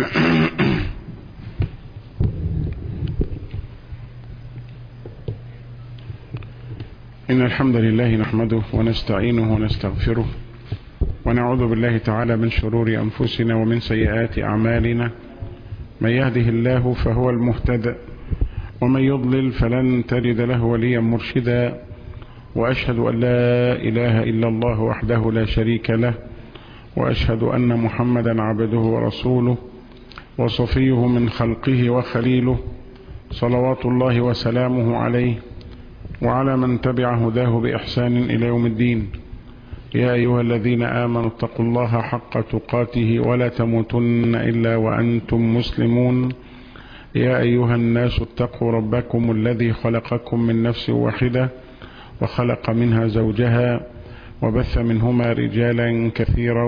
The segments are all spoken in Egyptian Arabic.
إن الحمد لله نحمده ونستعينه ونستغفره ونعوذ بالله تعالى من شرور أنفسنا ومن سيئات أعمالنا من يهده الله فهو المهتد ومن يضلل فلن تجد له وليا مرشدا وأشهد أن لا إله إلا الله وحده لا شريك له وأشهد أن محمدا عبده ورسوله وصفيه من خلقه وخليله صلوات الله وسلامه عليه وعلى من تبع هداه بإحسان إلى يوم الدين يا أيها الذين آمنوا اتقوا الله حق تقاته ولا تموتن إلا وأنتم مسلمون يا أيها الناس اتقوا ربكم الذي خلقكم من نفس واحدة وخلق منها زوجها وبث منهما رجالا كثيرا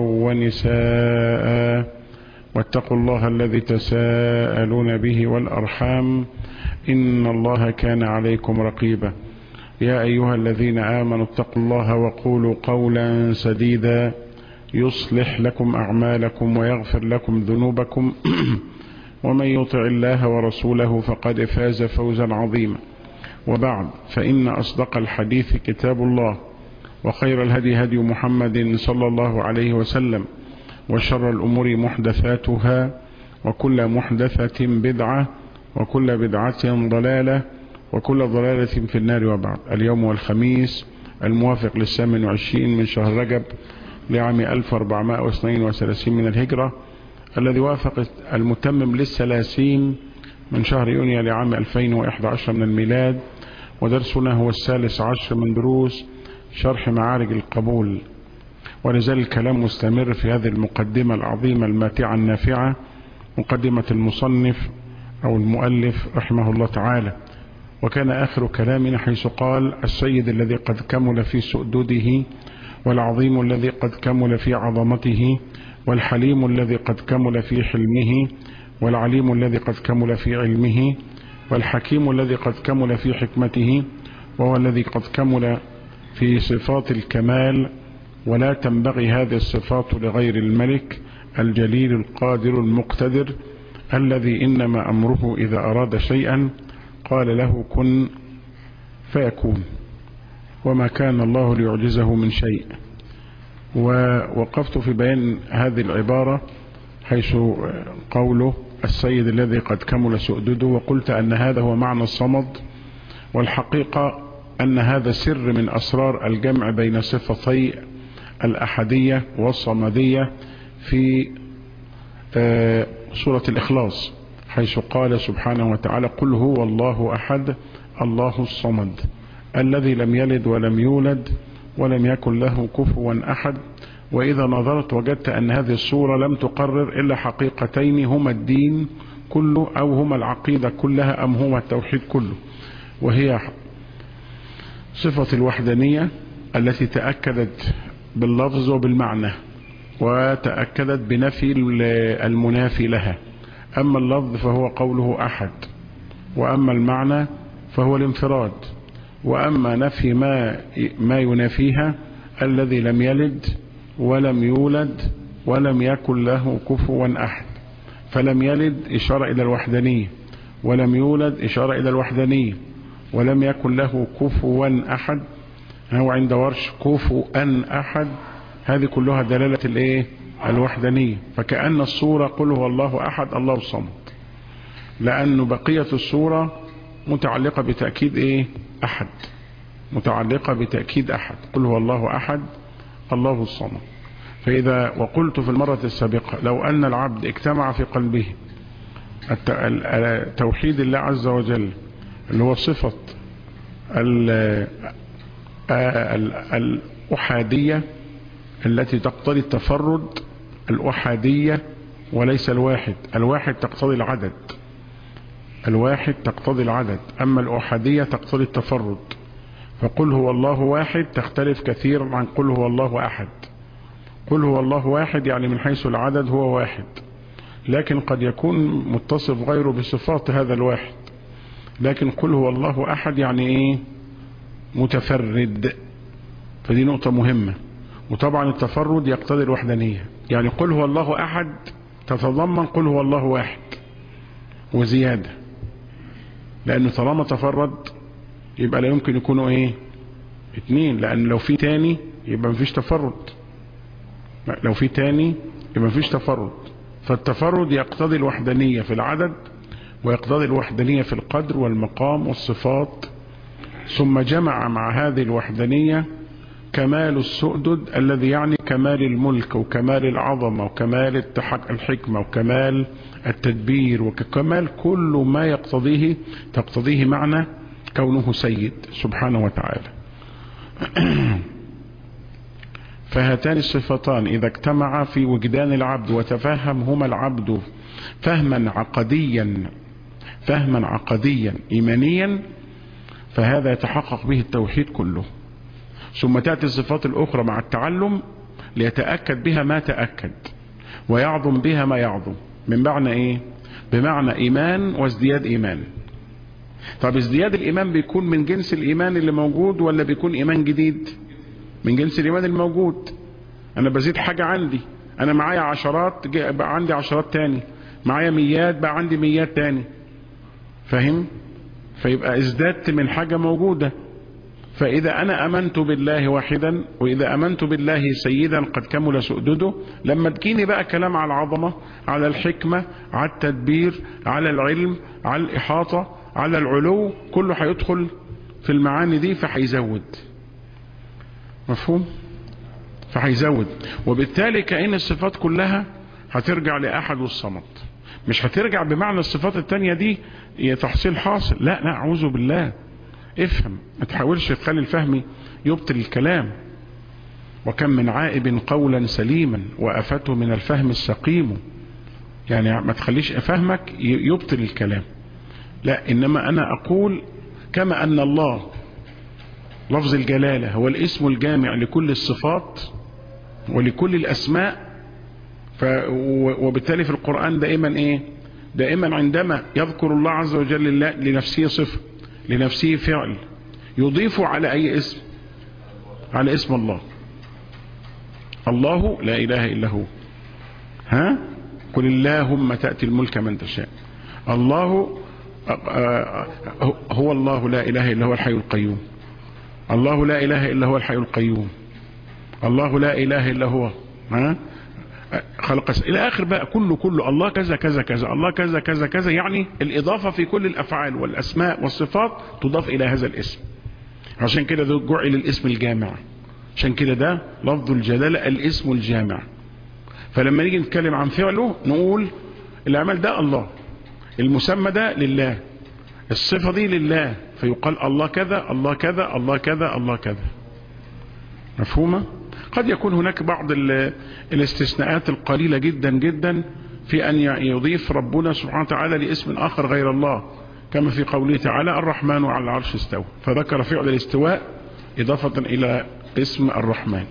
ونساء واتقوا الله الذي تساءلون به والأرحام إن الله كان عليكم رقيبا يا أيها الذين آمنوا اتقوا الله وقولوا قولا سديدا يصلح لكم أعمالكم ويغفر لكم ذنوبكم ومن يطع الله ورسوله فقد فاز فوزا عظيما وبعد فإن أصدق الحديث كتاب الله وخير الهدي هدي محمد صلى الله عليه وسلم وشر الأمور محدثاتها وكل محدثة بدعة وكل بدعة ضلالة وكل ضلالة في النار وبعد اليوم والخميس الموافق للثامن وعشرين من شهر رجب لعام 1432 من الهجرة الذي وافق المتمم للثلاثين من شهر يونيو لعام 2011 من الميلاد ودرسنا هو الثالث عشر من دروس شرح معارج القبول ولازال الكلام مستمر في هذه المقدمة العظيمة الماتعة النافعة مقدمة المصنف أو المؤلف رحمه الله تعالى وكان آخر كلامنا حيث قال السيد الذي قد كمل في سؤدده والعظيم الذي قد كمل في عظمته والحليم الذي قد كمل في حلمه والعليم الذي قد كمل في علمه والحكيم الذي قد كمل في حكمته وهو الذي قد كمل في صفات الكمال ولا تنبغي هذه الصفات لغير الملك الجليل القادر المقتدر الذي إنما أمره إذا أراد شيئا قال له كن فيكون وما كان الله ليعجزه من شيء ووقفت في بيان هذه العبارة حيث قوله السيد الذي قد كمل سؤدده وقلت أن هذا هو معنى الصمد والحقيقة أن هذا سر من أسرار الجمع بين صفتي الأحدية والصمدية في سورة الإخلاص حيث قال سبحانه وتعالى قل هو الله أحد الله الصمد الذي لم يلد ولم يولد ولم يكن له كفوا أحد وإذا نظرت وجدت أن هذه الصورة لم تقرر إلا حقيقتين هما الدين كله أو هما العقيدة كلها أم هما التوحيد كله وهي صفة الوحدانية التي تأكدت باللفظ وبالمعنى وتأكدت بنفي المنافي لها أما اللفظ فهو قوله أحد وأما المعنى فهو الانفراد وأما نفي ما, ما ينافيها الذي لم يلد ولم يولد ولم يكن له كفوا أحد فلم يلد إشارة إلى الوحدانية ولم يولد إشارة إلى الوحدانية ولم يكن له كفوا أحد هو عند ورش كفوا أحد هذه كلها دلالة الايه الوحدانية فكأن الصورة قل هو الله أحد الله الصمد لأن بقية الصورة متعلقة بتأكيد ايه أحد متعلقة بتأكيد أحد قل هو الله أحد الله الصمد فإذا وقلت في المرة السابقة لو أن العبد اجتمع في قلبه توحيد الله عز وجل اللي هو صفة الأحادية التي تقتضي التفرد الأحادية وليس الواحد الواحد تقتضي العدد الواحد تقتضي العدد أما الأحادية تقتضي التفرد فقل هو الله واحد تختلف كثيرا عن قل هو الله أحد قل هو الله واحد يعني من حيث العدد هو واحد لكن قد يكون متصف غيره بصفات هذا الواحد لكن قل هو الله أحد يعني إيه متفرد فدي نقطة مهمة وطبعا التفرد يقتضي الوحدانية يعني قل هو الله أحد تتضمن قل هو الله واحد وزيادة لأنه طالما تفرد يبقى لا يمكن يكونوا ايه اتنين لأن لو في تاني يبقى مفيش تفرد لو في تاني يبقى مفيش تفرد فالتفرد يقتضي الوحدانية في العدد ويقتضي الوحدانية في القدر والمقام والصفات ثم جمع مع هذه الوحدانية كمال السؤدد الذي يعني كمال الملك وكمال العظمة وكمال الحكمة وكمال التدبير وكمال كل ما يقتضيه تقتضيه معنى كونه سيد سبحانه وتعالى فهاتان الصفتان إذا اجتمعا في وجدان العبد وتفهمهما العبد فهما عقديا فهما عقديا إيمانيا فهذا يتحقق به التوحيد كله ثم تأتي الصفات الأخرى مع التعلم ليتأكد بها ما تأكد ويعظم بها ما يعظم من معنى إيه بمعنى إيمان وازدياد إيمان طب ازدياد الإيمان بيكون من جنس الإيمان اللي موجود ولا بيكون إيمان جديد من جنس الإيمان الموجود أنا بزيد حاجة عندي أنا معايا عشرات بقى عندي عشرات تاني معايا ميات بقى عندي ميات تاني فاهم فيبقى ازددت من حاجة موجودة فإذا أنا أمنت بالله واحدا وإذا أمنت بالله سيدا قد كمل سؤدده لما تجيني بقى كلام على العظمة على الحكمة على التدبير على العلم على الإحاطة على العلو كله هيدخل في المعاني دي فهيزود مفهوم فهيزود وبالتالي كأن الصفات كلها هترجع لأحد والصمد مش هترجع بمعنى الصفات التانية دي تحصيل حاصل لا لا أعوذ بالله افهم ما تحاولش تخلي الفهم يبطل الكلام وكم من عائب قولا سليما وأفته من الفهم السقيم يعني ما تخليش فهمك يبطل الكلام لا إنما أنا أقول كما أن الله لفظ الجلالة هو الاسم الجامع لكل الصفات ولكل الأسماء ف وبالتالي في القرآن دائما إيه دائما عندما يذكر الله عز وجل لنفسه صفة لنفسه فعل يضيف على أي اسم على اسم الله الله لا إله إلا هو ها قل اللهم تأتي الملك من تشاء الله هو الله لا إله إلا هو الحي القيوم الله لا إله إلا هو الحي القيوم الله لا إله إلا هو ها خلق إلى آخر بقى كله كله الله كذا كذا كذا الله كذا كذا كذا يعني الإضافة في كل الأفعال والأسماء والصفات تضاف إلى هذا الاسم عشان كده ده جعل الاسم الجامع عشان كده ده لفظ الجلالة الاسم الجامع فلما نيجي نتكلم عن فعله نقول العمل ده الله المسمى ده لله الصفة دي لله فيقال الله كذا الله كذا الله كذا الله كذا مفهومة قد يكون هناك بعض الاستثناءات القليلة جدا جدا في أن يضيف ربنا سبحانه وتعالى لاسم آخر غير الله كما في قوله تعالى الرحمن على العرش استوى فذكر فعل الاستواء إضافة إلى اسم الرحمن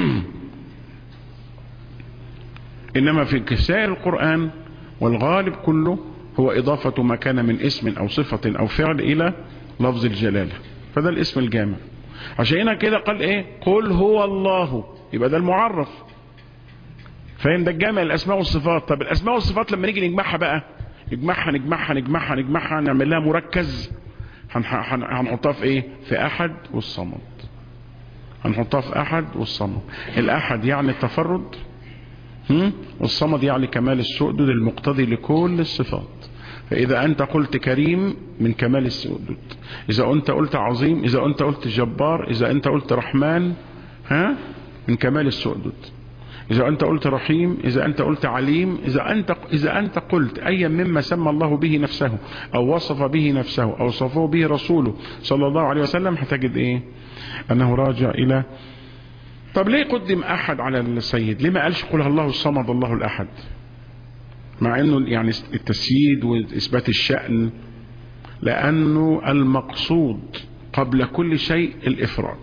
إنما في سائر القرآن والغالب كله هو إضافة ما كان من اسم أو صفة أو فعل إلى لفظ الجلالة فده الاسم الجامع عشان هنا كده قال ايه قل هو الله يبقى ده المعرف فاهم ده الجامع الاسماء والصفات طب الاسماء والصفات لما نيجي نجمعها بقى نجمعها نجمعها نجمعها نجمعها نعمل لها مركز هنحطها في ايه في احد والصمد هنحطها في احد والصمد الاحد يعني التفرد والصمد يعني كمال السؤدد المقتضي لكل الصفات فإذا أنت قلت كريم من كمال السؤدد إذا أنت قلت عظيم إذا أنت قلت جبار إذا أنت قلت رحمن ها من كمال السؤدد إذا أنت قلت رحيم إذا أنت قلت عليم إذا أنت إذا أنت قلت أيا مما سمى الله به نفسه أو وصف به نفسه أو وصفه به رسوله صلى الله عليه وسلم هتجد إيه أنه راجع إلى طب ليه قدم أحد على السيد ليه ما قالش قل الله الصمد الله الأحد مع انه يعني التسييد واثبات الشأن لانه المقصود قبل كل شيء الافراد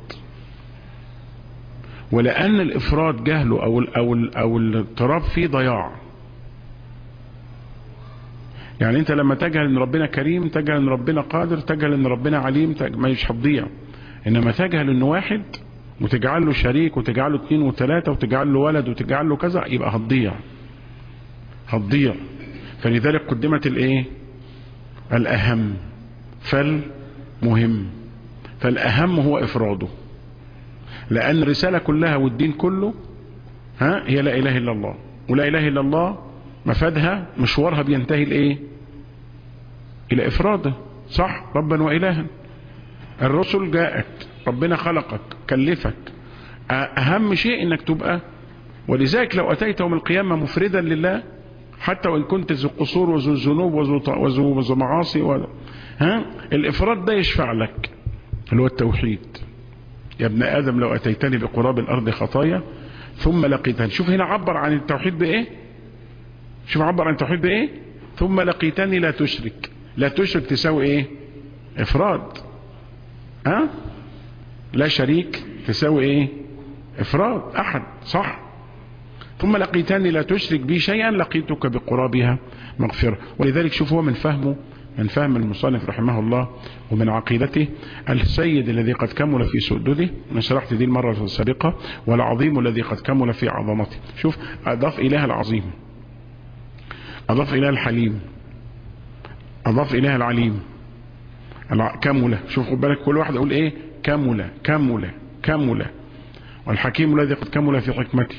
ولان الافراد جهله او ال او ال او الاضطراب فيه ضياع يعني انت لما تجهل ان ربنا كريم تجهل ان ربنا قادر تجهل ان ربنا عليم مش هتضيع انما تجهل انه واحد وتجعل له شريك وتجعل له اثنين وثلاثة وتجعل له ولد وتجعل له كذا يبقى هتضيع هتضيع فلذلك قدمت الايه الاهم فالمهم فالاهم هو افراده لان الرسالة كلها والدين كله ها هي لا اله الا الله ولا اله الا الله مفادها مشوارها بينتهي لايه الى افراده صح ربا والها الرسل جاءت ربنا خلقك كلفك اهم شيء انك تبقى ولذلك لو اتيت يوم القيامة مفردا لله حتى وان كنت ذو قصور وذو ذنوب وذو وذو معاصي و... ها الافراد ده يشفع لك اللي هو التوحيد يا ابن ادم لو اتيتني بقراب الارض خطايا ثم لقيتني شوف هنا عبر عن التوحيد بايه شوف عبر عن التوحيد بايه ثم لقيتني لا تشرك لا تشرك تساوي ايه افراد ها لا شريك تساوي ايه افراد احد صح ثم لقيتني لا تشرك بي شيئا لقيتك بقرابها مغفرة ولذلك شوف هو من فهمه من فهم المصنف رحمه الله ومن عقيدته السيد الذي قد كمل في سؤدده انا شرحت دي المرة السابقة والعظيم الذي قد كمل في عظمته شوف اضاف اله العظيم اضاف اله الحليم اضاف اله العليم كمل شوف خد بالك كل واحد يقول ايه كمل كمل كمل والحكيم الذي قد كمل في حكمته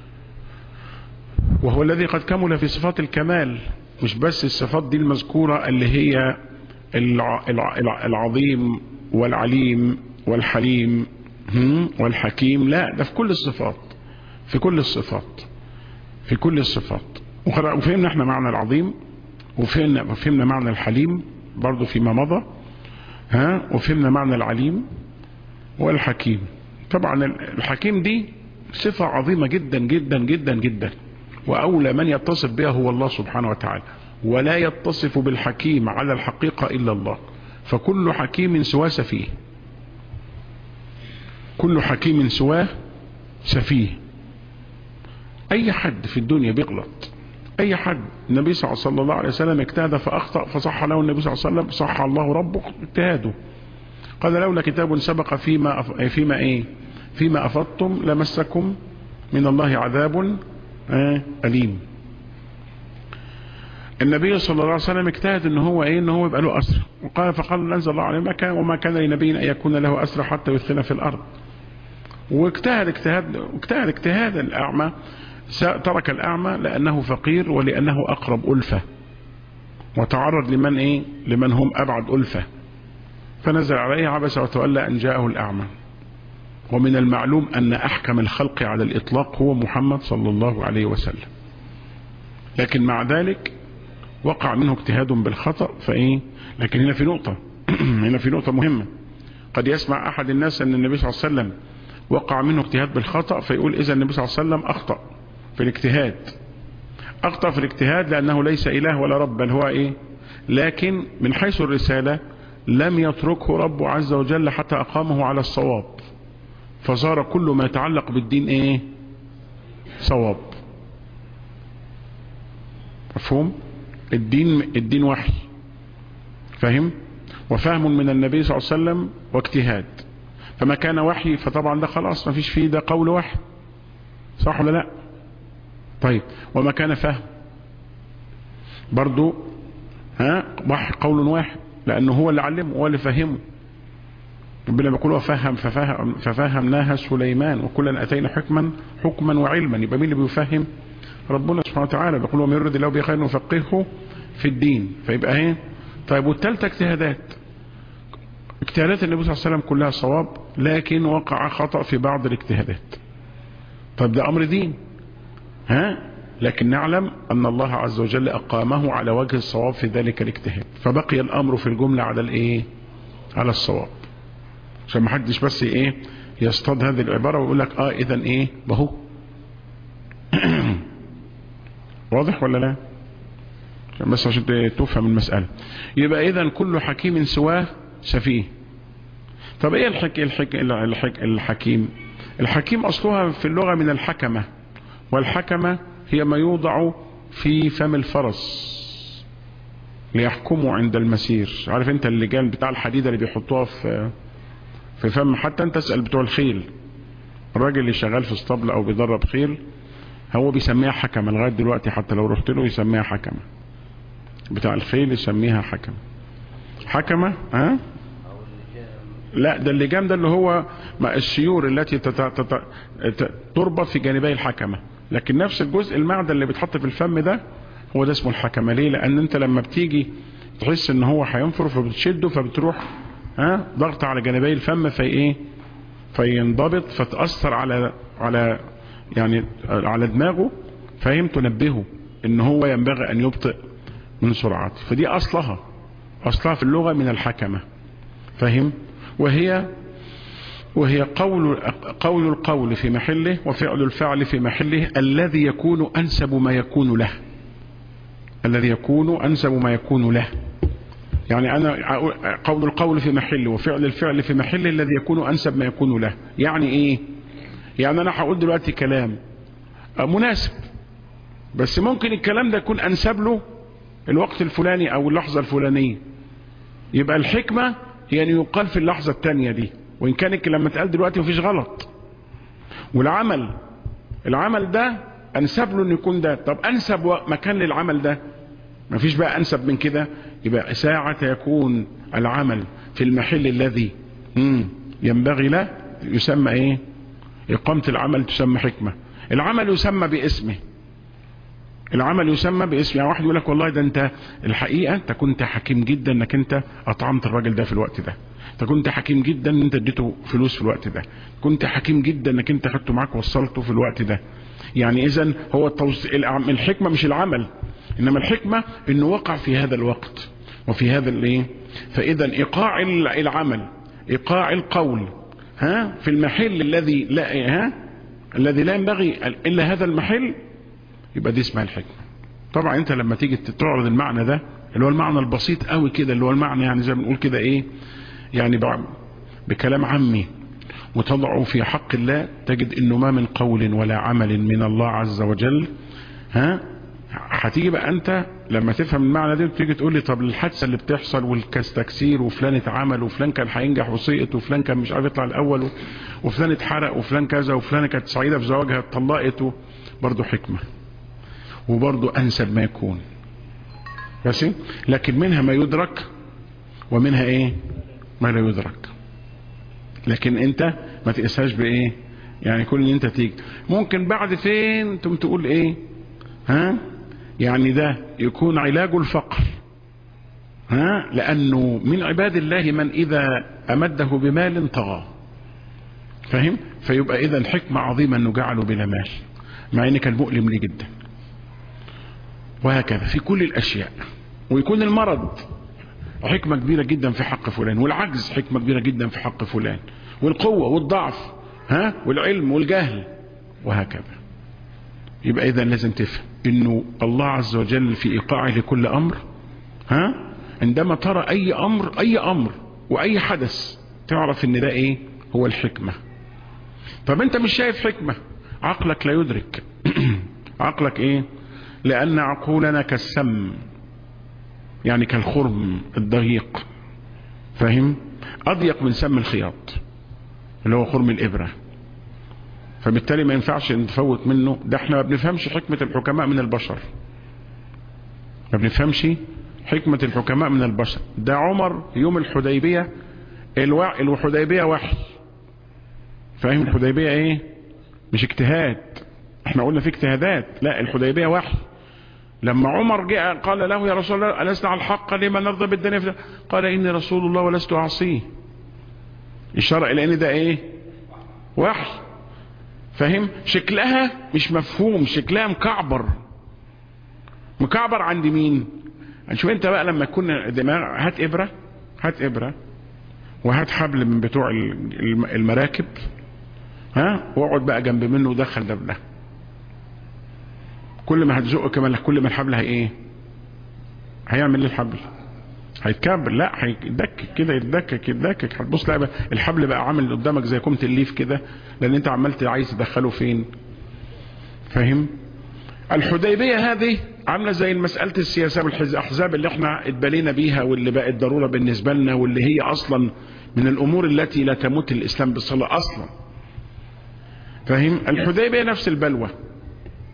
وهو الذي قد كمل في صفات الكمال مش بس الصفات دي المذكورة اللي هي العظيم والعليم والحليم والحكيم لا ده في كل الصفات في كل الصفات في كل الصفات وفهمنا احنا معنى العظيم وفهمنا, وفهمنا معنى الحليم برضو فيما مضى ها وفهمنا معنى العليم والحكيم طبعا الحكيم دي صفة عظيمة جدا جدا جدا جدا وأولى من يتصف بها هو الله سبحانه وتعالى ولا يتصف بالحكيم على الحقيقة إلا الله فكل حكيم سواه سفيه كل حكيم سواه سفيه أي حد في الدنيا بيغلط أي حد النبي صلى الله عليه وسلم اجتهد فأخطأ فصح له النبي صلى الله عليه وسلم صح الله ربه اجتهاده قال لولا كتاب سبق فيما أف... فيما ايه فيما افضتم لمسكم من الله عذاب أليم النبي صلى الله عليه وسلم اجتهد ان هو ايه ان هو يبقى له اسرى وقال فقال انزل الله عليه ما كان وما كان لنبي ان يكون له اسرى حتى يدخل في الارض واجتهد اجتهاد اجتهد اجتهاد الاعمى ترك الاعمى لانه فقير ولانه اقرب الفه وتعرض لمن ايه لمن هم ابعد الفه فنزل عليه عبس وتولى ان جاءه الاعمى ومن المعلوم أن أحكم الخلق على الإطلاق هو محمد صلى الله عليه وسلم لكن مع ذلك وقع منه اجتهاد بالخطأ فإيه لكن هنا في نقطة هنا في نقطة مهمة قد يسمع أحد الناس أن النبي صلى الله عليه وسلم وقع منه اجتهاد بالخطأ فيقول إذا النبي صلى الله عليه وسلم أخطأ في الاجتهاد أخطأ في الاجتهاد لأنه ليس إله ولا رب بل هو إيه لكن من حيث الرسالة لم يتركه رب عز وجل حتى أقامه على الصواب فصار كل ما يتعلق بالدين ايه صواب مفهوم الدين الدين وحي فاهم وفهم من النبي صلى الله عليه وسلم واجتهاد فما كان وحي فطبعا ده خلاص ما فيش فيه ده قول وحي صح ولا لا طيب وما كان فهم برضو ها وحي قول واحد لانه هو اللي علمه هو اللي فهمه ربنا بيقول وفهم ففهم ففهمناها سليمان وكلا اتينا حكما حكما وعلما يبقى مين اللي بيفهم ربنا سبحانه وتعالى بيقول ومن يرد الله بخير نفقهه في الدين فيبقى ايه طيب والثالثه اجتهادات اجتهادات النبي صلى الله عليه وسلم كلها صواب لكن وقع خطأ في بعض الاجتهادات طيب ده امر دين ها لكن نعلم ان الله عز وجل اقامه على وجه الصواب في ذلك الاجتهاد فبقي الامر في الجملة على الايه على الصواب عشان ما حدش بس ايه يصطاد هذه العبارة ويقول لك اه اذا ايه بهو واضح ولا لا عشان بس عشان تفهم المسألة يبقى اذا كل حكيم سواه سفيه طب ايه الحك... الحك... الحك... الحكيم الحكيم اصلها في اللغة من الحكمة والحكمة هي ما يوضع في فم الفرس ليحكموا عند المسير عارف انت اللجان بتاع الحديدة اللي بيحطوها في في فم حتى انت اسأل بتوع الخيل الراجل اللي شغال في اسطبل او بيدرب خيل هو بيسميها حكمة لغاية دلوقتي حتى لو رحت له يسميها حكمة بتاع الخيل يسميها حكمة حكمة ها لا ده اللجام ده اللي هو السيور التي تت... تت... تت... تربط في جانبي الحكمة لكن نفس الجزء المعدن اللي بيتحط في الفم ده هو ده اسمه الحكمة ليه لان انت لما بتيجي تحس ان هو هينفر فبتشده فبتروح ها ضغط على جانبي الفم في ايه فينضبط فتأثر على على يعني على دماغه فاهم تنبهه ان هو ينبغي ان يبطئ من سرعته فدي اصلها اصلها في اللغة من الحكمة فاهم وهي وهي قول قول القول في محله وفعل الفعل في محله الذي يكون انسب ما يكون له الذي يكون انسب ما يكون له يعني انا قول القول في محله وفعل الفعل في محله الذي يكون انسب ما يكون له يعني ايه يعني انا هقول دلوقتي كلام مناسب بس ممكن الكلام ده يكون انسب له الوقت الفلاني او اللحظة الفلانية يبقى الحكمة هي ان يقال في اللحظة التانية دي وان كان الكلام اتقال دلوقتي مفيش غلط والعمل العمل ده انسب له ان يكون ده طب انسب مكان للعمل ده مفيش بقى انسب من كده يبقى ساعة يكون العمل في المحل الذي ينبغي له يسمى ايه اقامة العمل تسمى حكمة العمل يسمى باسمه العمل يسمى باسم يعني واحد يقول لك والله ده انت الحقيقة انت كنت حكيم جدا انك انت اطعمت الراجل ده في الوقت ده انت كنت حكيم جدا ان انت اديته فلوس في الوقت ده كنت حكيم جدا انك انت خدته معاك وصلته في الوقت ده يعني اذا هو التوص... الحكمة مش العمل انما الحكمة انه وقع في هذا الوقت وفي هذا الايه فاذا ايقاع العمل ايقاع القول ها في المحل الذي لا ها الذي لا ينبغي الا هذا المحل يبقى دي اسمها الحكمة طبعا انت لما تيجي تعرض المعنى ده اللي هو المعنى البسيط قوي كده اللي هو المعنى يعني زي ما بنقول كده ايه يعني بكلام عامي وتضعه في حق الله تجد انه ما من قول ولا عمل من الله عز وجل ها هتيجي بقى انت لما تفهم المعنى ده تيجي تقول لي طب الحادثه اللي بتحصل والتكسير وفلان اتعمل وفلان كان هينجح وسقط وفلان كان مش عارف يطلع الاول وفلان اتحرق وفلان كذا وفلانه كانت سعيده في زواجها اتطلقت برضه حكمه وبرضه انسب ما يكون بس لكن منها ما يدرك ومنها ايه ما لا يدرك لكن انت ما تقيسهاش بايه يعني كل اللي انت تيجي ممكن بعد فين تقوم تقول ايه ها يعني ده يكون علاج الفقر ها لانه من عباد الله من اذا امده بمال طغى فاهم فيبقى اذا حكمة عظيمة انه جعله بلا مال مع ان كان مؤلم لي جدا وهكذا في كل الاشياء ويكون المرض حكمة كبيرة جدا في حق فلان والعجز حكمة كبيرة جدا في حق فلان والقوة والضعف ها والعلم والجهل وهكذا يبقى اذا لازم تفهم انه الله عز وجل في ايقاعه لكل امر ها عندما ترى اي امر اي امر واي حدث تعرف ان ده ايه هو الحكمة طب انت مش شايف حكمة عقلك لا يدرك عقلك ايه لان عقولنا كالسم يعني كالخرم الضيق فاهم اضيق من سم الخياط اللي هو خرم الابره فبالتالي ما ينفعش نتفوت منه ده احنا ما بنفهمش حكمة الحكماء من البشر ما بنفهمش حكمة الحكماء من البشر ده عمر يوم الحديبية الوع... الحديبية وحي فاهم الحديبية ايه مش اجتهاد احنا قلنا في اجتهادات لا الحديبية وحي لما عمر جاء قال له يا رسول الله ألسنا على الحق لما نرضى بالدنيا قال إني رسول الله ولست أعصيه إشارة إلى إن ده إيه وحي فاهم شكلها مش مفهوم شكلها مكعبر مكعبر عند مين شوف انت بقى لما تكون دماغ هات ابرة هات ابرة وهات حبل من بتوع المراكب ها واقعد بقى جنب منه ودخل ده بده كل ما هتزقه كمان كل ما الحبل هي ايه هيعمل ايه الحبل هيتكبر لا هيتدكك كده يتدكك يتدكك هتبص لا الحبل بقى عامل قدامك زي كومة الليف كده لان انت عملت عايز تدخله فين فاهم الحديبية هذه عاملة زي مسألة السياسة والأحزاب اللي احنا اتبلينا بيها واللي بقت ضرورة بالنسبة لنا واللي هي أصلا من الأمور التي لا تموت الإسلام بالصلاة أصلا فاهم الحديبية نفس البلوى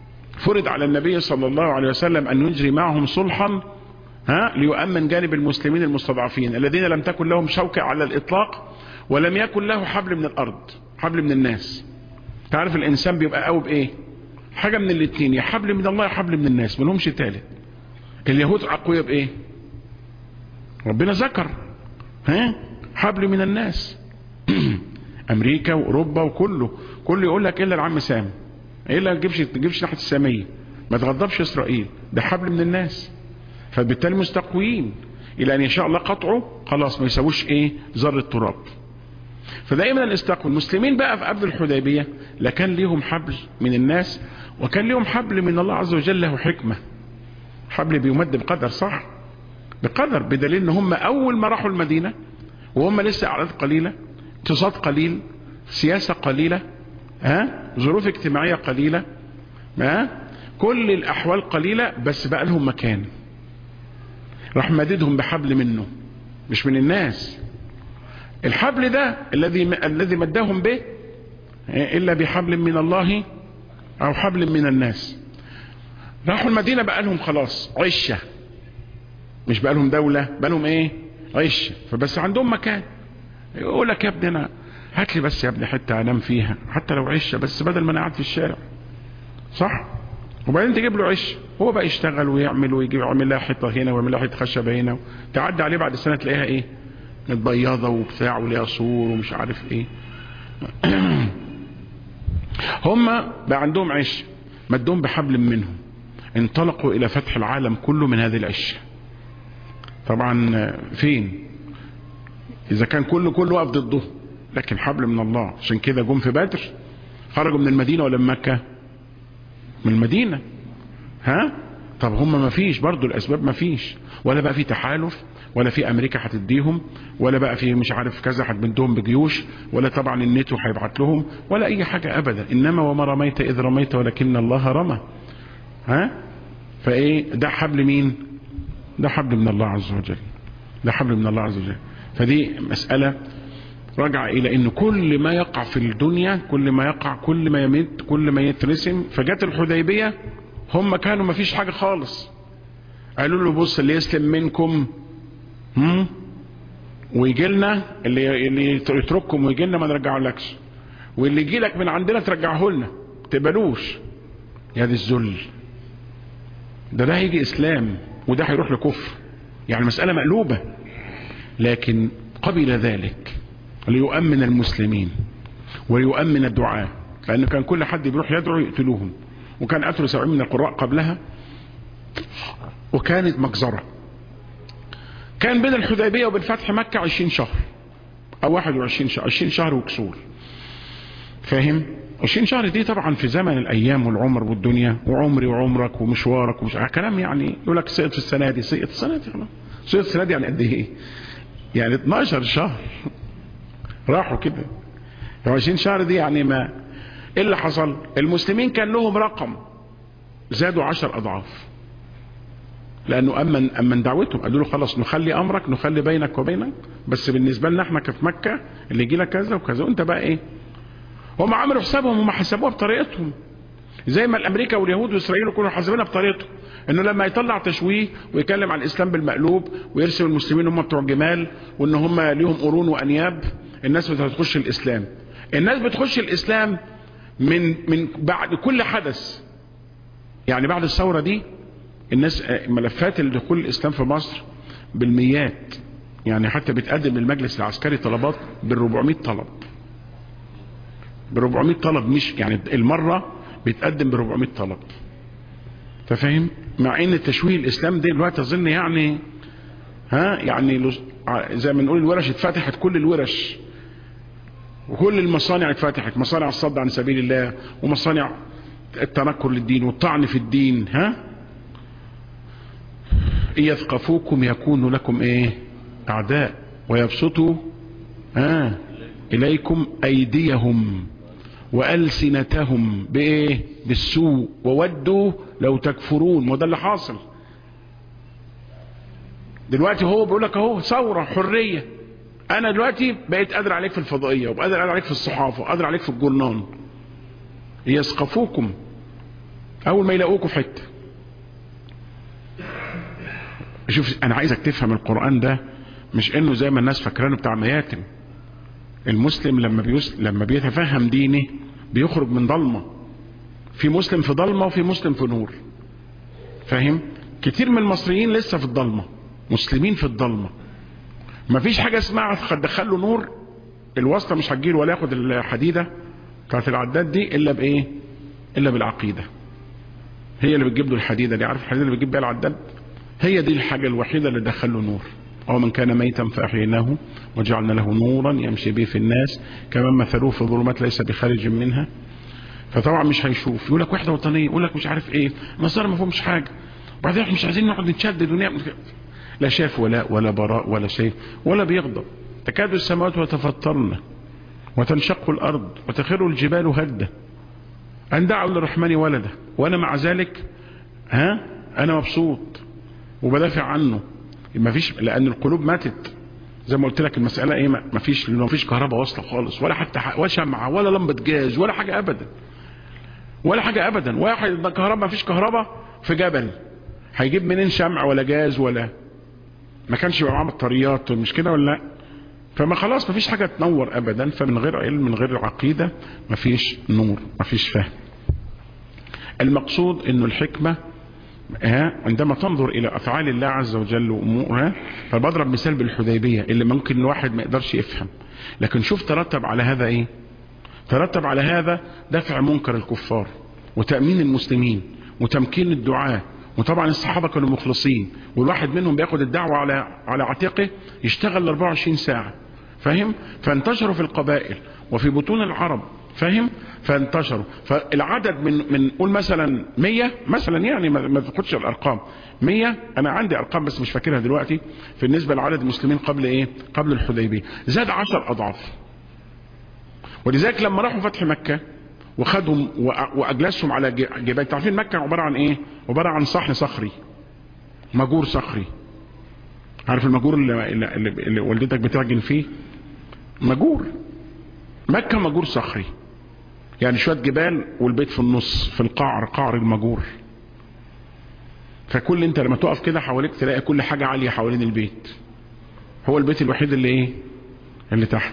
فرض على النبي صلى الله عليه وسلم أن يجري معهم صلحا ها ليؤمن جانب المسلمين المستضعفين الذين لم تكن لهم شوكة على الإطلاق ولم يكن له حبل من الأرض حبل من الناس تعرف الإنسان بيبقى قوي بإيه حاجة من الاثنين يا حبل من الله يا حبل من الناس ملهمش تالت اليهود أقوياء بإيه ربنا ذكر ها حبل من الناس امريكا واوروبا وكله كله يقول لك الا العم سام الا ما تجيبش تجيبش ناحيه الساميه ما تغضبش اسرائيل ده حبل من الناس فبالتالي مستقويين الى ان يشاء الله قطعه خلاص ما يسووش ايه ذره تراب فدائما الاستقوى المسلمين بقى في قبل الحديبيه لا كان ليهم حبل من الناس وكان ليهم حبل من الله عز وجل له حكمه حبل بيمد بقدر صح بقدر بدليل ان هم اول ما راحوا المدينه وهم لسه اعداد قليله اقتصاد قليل سياسه قليله ها ظروف اجتماعيه قليله ها كل الاحوال قليله بس بقى لهم مكان راح مددهم بحبل منه مش من الناس الحبل ده الذي الذي مدهم به الا بحبل من الله او حبل من الناس راحوا المدينه بقى لهم خلاص عشه مش بقى لهم دوله بقى لهم ايه عشه فبس عندهم مكان يقول لك يا ابني انا هات لي بس يا ابني حته انام فيها حتى لو عشه بس بدل ما انا قاعد في الشارع صح وبعدين تجيب له عش هو بقى يشتغل ويعمل ويجيب يعمل لها حيطه هنا ويعمل لها حته خشبه هنا تعدي عليه بعد سنه تلاقيها ايه متبيضه وبتاع وليها سور ومش عارف ايه هم بقى عندهم عش مدهم بحبل منهم انطلقوا الى فتح العالم كله من هذه العشه طبعا فين اذا كان كله كله واقف ضده لكن حبل من الله عشان كده جم في بدر خرجوا من المدينه ولا من مكه من المدينه ها طب هم ما فيش برضو الاسباب ما فيش ولا بقى في تحالف ولا في امريكا هتديهم ولا بقى في مش عارف كذا هتبندهم بجيوش ولا طبعا الناتو هيبعت لهم ولا اي حاجه ابدا انما وما رميت اذ رميت ولكن الله رمى ها فايه ده حبل مين ده حبل من الله عز وجل ده حبل من الله عز وجل فدي مسألة رجع إلى أن كل ما يقع في الدنيا كل ما يقع كل ما يمت كل ما يترسم فجت الحديبية هم كانوا ما فيش حاجة خالص قالوا له بص اللي يسلم منكم هم ويجي لنا اللي, اللي يترككم ويجي لنا ما نرجعهولكش واللي يجي لك من عندنا ترجعه لنا تقبلوش يا دي الذل ده ده هيجي اسلام وده هيروح لكفر يعني المسألة مقلوبة لكن قبل ذلك ليؤمن المسلمين وليؤمن الدعاء لأن كان كل حد بيروح يدعو يقتلوهم وكان قتلوا سبعين من القراء قبلها وكانت مجزرة كان بين الحديبية وبين فتح مكة عشرين شهر أو واحد وعشرين شهر عشرين شهر وكسور فاهم عشرين شهر دي طبعا في زمن الأيام والعمر والدنيا وعمري وعمرك ومشوارك ومش كلام يعني يقول لك سقط في السنة دي سقط السنة دي خلاص سقط السنة دي يعني قد إيه؟ يعني 12 شهر راحوا كده 20 شهر دي يعني ما ايه اللي حصل المسلمين كان لهم رقم زادوا 10 اضعاف لانه امن امن دعوتهم قالوا له خلاص نخلي امرك نخلي بينك وبينك بس بالنسبه لنا احنا في مكه اللي يجي لك كذا وكذا وانت بقى ايه هم عملوا حسابهم هم حسبوها بطريقتهم زي ما الامريكا واليهود واسرائيل كانوا حاسبينها بطريقتهم انه لما يطلع تشويه ويتكلم عن الاسلام بالمقلوب ويرسم المسلمين هم بتوع جمال وان هم ليهم قرون وانياب الناس بتخش الاسلام الناس بتخش الاسلام من من بعد كل حدث يعني بعد الثوره دي الناس ملفات دخول الاسلام في مصر بالميات يعني حتى بتقدم للمجلس العسكري طلبات بال 400 طلب ب 400 طلب مش يعني المره بيتقدم ب 400 طلب فاهم مع ان تشويه الاسلام ده دلوقتي اظن يعني ها يعني زي ما نقول الورش اتفتحت كل الورش وكل المصانع اتفتحت مصانع الصد عن سبيل الله ومصانع التنكر للدين والطعن في الدين ها إن يثقفوكم يكونوا لكم ايه اعداء ويبسطوا ها اليكم ايديهم والسنتهم بايه بالسوء وودوا لو تكفرون وده اللي حاصل دلوقتي هو بيقول لك اهو ثوره حريه انا دلوقتي بقيت قادر عليك في الفضائيه وقادر عليك في الصحافه وقادر عليك في الجرنان يسقفوكم اول ما يلاقوكوا في حته شوف انا عايزك تفهم القران ده مش انه زي ما الناس فاكرانه بتاع مياتم المسلم لما بيس... لما بيتفهم دينه بيخرج من ضلمه في مسلم في ضلمه وفي مسلم في نور فاهم كتير من المصريين لسه في الضلمه مسلمين في الضلمه مفيش حاجه اسمها تدخل له نور الواسطه مش هتجيله ولا ياخد الحديده بتاعت العداد دي الا بايه الا بالعقيده هي اللي بتجيب له الحديده دي عارف الحديده اللي بتجيب بيها العداد هي دي الحاجه الوحيده اللي دخل له نور أو من كان ميتا فأحييناه وجعلنا له نورا يمشي به في الناس كمان مثلوه في الظلمات ليس بخارج منها فطبعا مش هيشوف يقول لك وحده وطنيه يقول لك مش عارف ايه النصارى ما فيهمش حاجه وبعدين احنا مش عايزين نقعد نتشدد ونعمل لا شاف ولا ولا براء ولا شيء ولا بيغضب تكاد السماوات يتفطرن وتنشق الارض وتخر الجبال هدا ان دعوا للرحمن ولدا وانا مع ذلك ها انا مبسوط وبدافع عنه ما فيش لان القلوب ماتت زي ما قلت لك المساله ايه ما فيش ما فيش كهرباء واصله خالص ولا حتى ولا شمعه ولا لمبه جاز ولا حاجه ابدا ولا حاجه ابدا واحد كهرباء ما فيش كهرباء في جبل هيجيب منين شمع ولا جاز ولا ما كانش يبقى معاه بطاريات مش كده ولا لا فما خلاص ما فيش حاجه تنور ابدا فمن غير علم من غير عقيده ما فيش نور ما فيش فهم المقصود انه الحكمه عندما تنظر الى افعال الله عز وجل وامورها فبضرب مثال بالحديبيه اللي ممكن الواحد ما يقدرش يفهم لكن شوف ترتب على هذا ايه ترتب على هذا دفع منكر الكفار وتامين المسلمين وتمكين الدعاه وطبعا الصحابه كانوا مخلصين والواحد منهم بياخد الدعوه على على عاتقه يشتغل 24 ساعه فاهم فانتشروا في القبائل وفي بطون العرب فاهم فانتشروا فالعدد من من قول مثلا 100 مثلا يعني ما تاخدش الارقام 100 انا عندي ارقام بس مش فاكرها دلوقتي بالنسبه لعدد المسلمين قبل ايه قبل الحديبيه زاد 10 اضعاف ولذلك لما راحوا فتح مكه وخدهم واجلسهم على جبال تعرفين مكه عباره عن ايه عباره عن صحن صخري مجور صخري عارف المجور اللي, اللي, اللي والدتك بتعجن فيه مجور مكة مجور صخري يعني شوية جبال والبيت في النص في القعر قعر المجور فكل انت لما تقف كده حواليك تلاقي كل حاجة عالية حوالين البيت هو البيت الوحيد اللي ايه اللي تحت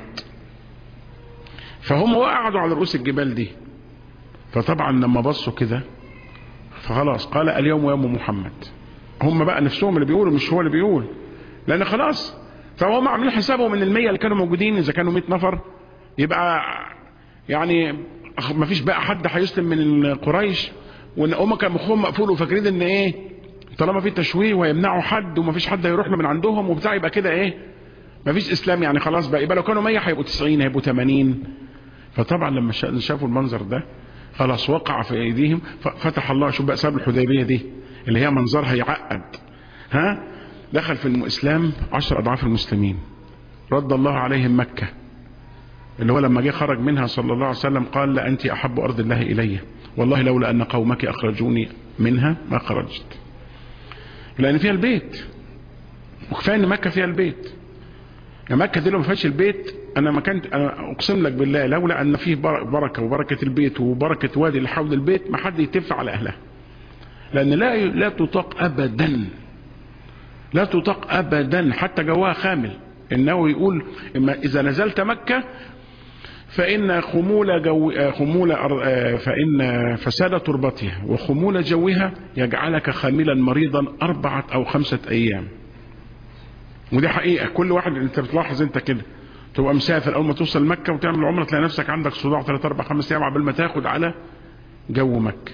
فهم قعدوا على رؤوس الجبال دي فطبعا لما بصوا كده فخلاص قال اليوم يوم محمد هم بقى نفسهم اللي بيقولوا مش هو اللي بيقول لان خلاص فهم عاملين حسابهم من المية اللي كانوا موجودين اذا كانوا 100 نفر يبقى يعني ما فيش بقى حد هيسلم من قريش وان هم كان مخهم مقفول وفاكرين ان ايه طالما في تشويه ويمنعوا حد وما فيش حد هيروح له من عندهم وبتاع يبقى كده ايه ما فيش اسلام يعني خلاص بقى يبقى لو كانوا 100 هيبقوا 90 هيبقوا 80 فطبعا لما شافوا المنظر ده خلاص وقع في ايديهم فتح الله شوف بقى سبب الحديبيه دي اللي هي منظرها يعقد ها دخل في الاسلام 10 اضعاف المسلمين رد الله عليهم مكه اللي هو لما جه خرج منها صلى الله عليه وسلم قال لا أنت أحب أرض الله إلي والله لولا أن قومك أخرجوني منها ما خرجت لأن فيها البيت وكفاية أن مكة فيها البيت يعني مكة دي لو ما فيهاش البيت أنا ما كنت أنا أقسم لك بالله لولا أن فيه بركة وبركة البيت وبركة وادي اللي حول البيت ما حد يتف على أهلها لأن لا لا تطاق أبدا لا تطاق أبدا حتى جواها خامل إنه يقول إما إذا نزلت مكة فإن خمول جو خمول فإن فساد تربتها وخمول جوها يجعلك خاملا مريضا أربعة أو خمسة أيام ودي حقيقة كل واحد أنت بتلاحظ أنت كده تبقى مسافر أول ما توصل مكة وتعمل عمرة تلاقي نفسك عندك صداع ثلاثة أربع خمس أيام قبل ما تاخد على جو مكة